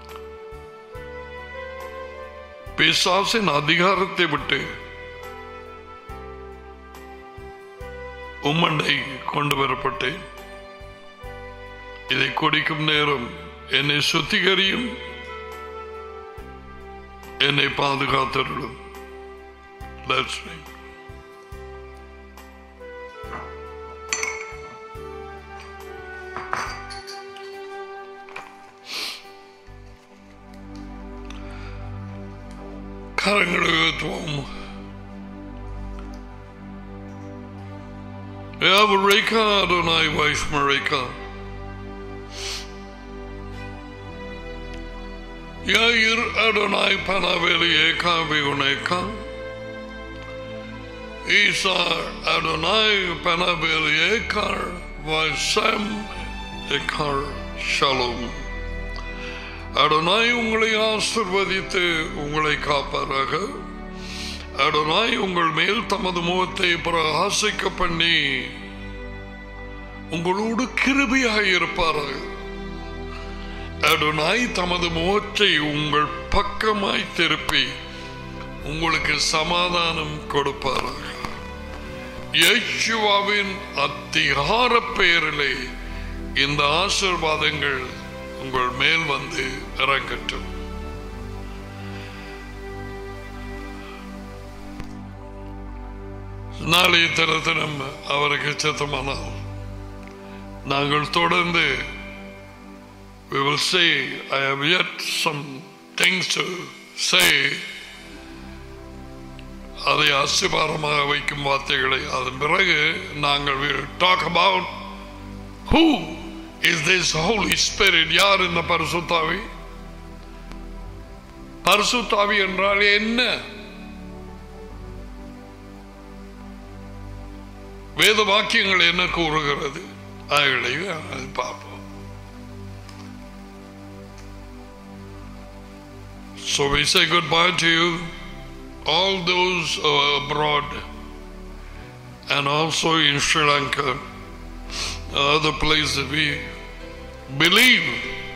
A: பிசாசின் அதிகாரத்தை விட்டு உம்மண்டை கொண்டு வரப்பட்டேன் இதை குடிக்கும் நேரம் என்னை சுத்திகரியும் என்னை பாதுகாத்தருளும் Let's sing. கரங்களை உயர்த்துவோம் Yavreka Adonai Vaishmareka. Yair Adonai Panaveli Eka Viguneka. Isa Adonai Panaveli Ekar Vaisam Ekar Shalom. Adonai உங்களை ஆசிர்வதித்து உங்களை காப்பாராக அடனாய் உங்கள் மேல் தமது முகத்தை பிரகாசிக்க பண்ணி உங்களோடு கிருபியாக இருப்பாராக அடனாய் தமது முகத்தை உங்கள் பக்கமாய் திருப்பி உங்களுக்கு சமாதானம் கொடுப்பாராக இயேசுவாவின் அதிகார பெயரிலே இந்த ஆசிர்வாதங்கள் உங்கள் மேல் வந்து இறங்கட்டும் நாளைய தினத்தினம் அவருக்கு சித்தமானால் நாங்கள் தொடர்ந்து we will say I have yet some things to say அதை அசிபாரமாக வைக்கும் வார்த்தைகளை அதன் பிறகு நாங்கள் will talk about who is this Holy Spirit யார் இந்த பரிசுத்தாவி பரிசுத்தாவி என்றால் என்ன வேத வாக்கியங்கள் என்ன கூறுகிறது அவைகளை அது பார்ப்போம் So we say goodbye to you, all those who are abroad and also in Sri Lanka, other places we believe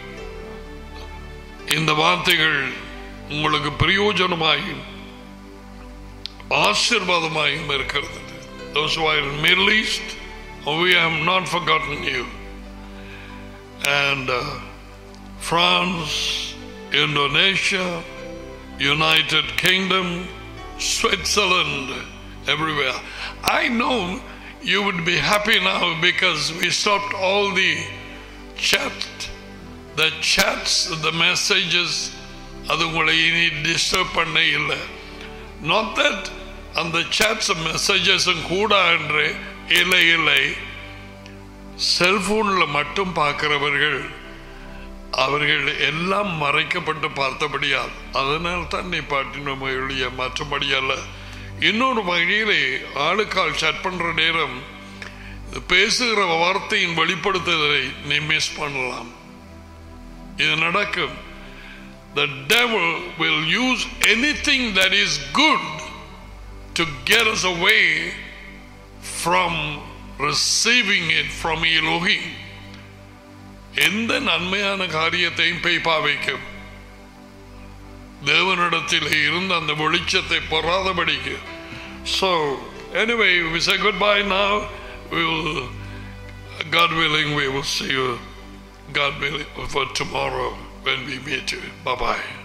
A: இந்த வார்த்தைகள் உங்களுக்கு பிரயோஜனமாயும் ஆசீர்வாதமாயும் இருக்கிறது those who are in Middle East, we have not forgotten you. And uh, France, Indonesia, United Kingdom, Switzerland, everywhere. I know you would be happy now because we stopped all the chat, the chats, the messages. அது உங்களை இனி disturb பண்ண இல்லை not that அந்த சாட்ஸ் மெசேஜஸும் கூட என்று இல்லை இல்லை செல்போனில் மட்டும் பார்க்கிறவர்கள் அவர்கள் எல்லாம் மறைக்கப்பட்டு பார்த்தபடியால் அதனால் தான் நீ பாட்டினோம் ஒழிய மற்றபடி அல்ல இன்னொரு வகையிலே ஆளுக்கால் சட் பண்ற நேரம் இது பேசுகிற வார்த்தையின் வெளிப்படுத்துதலை நீ மிஸ் பண்ணலாம் இது நடக்கும் the devil will use anything that is good to get us away from receiving it from Elohim. எந்த நன்மையான காரியத்தையும் பேய்ப்பா வைக்கும் தேவனிடத்தில் இருந்த அந்த வெளிச்சத்தை பெறாதபடிக்கு So, anyway, we say goodbye now. We will, God willing, we will see you, God willing, for tomorrow when we meet you. Bye bye.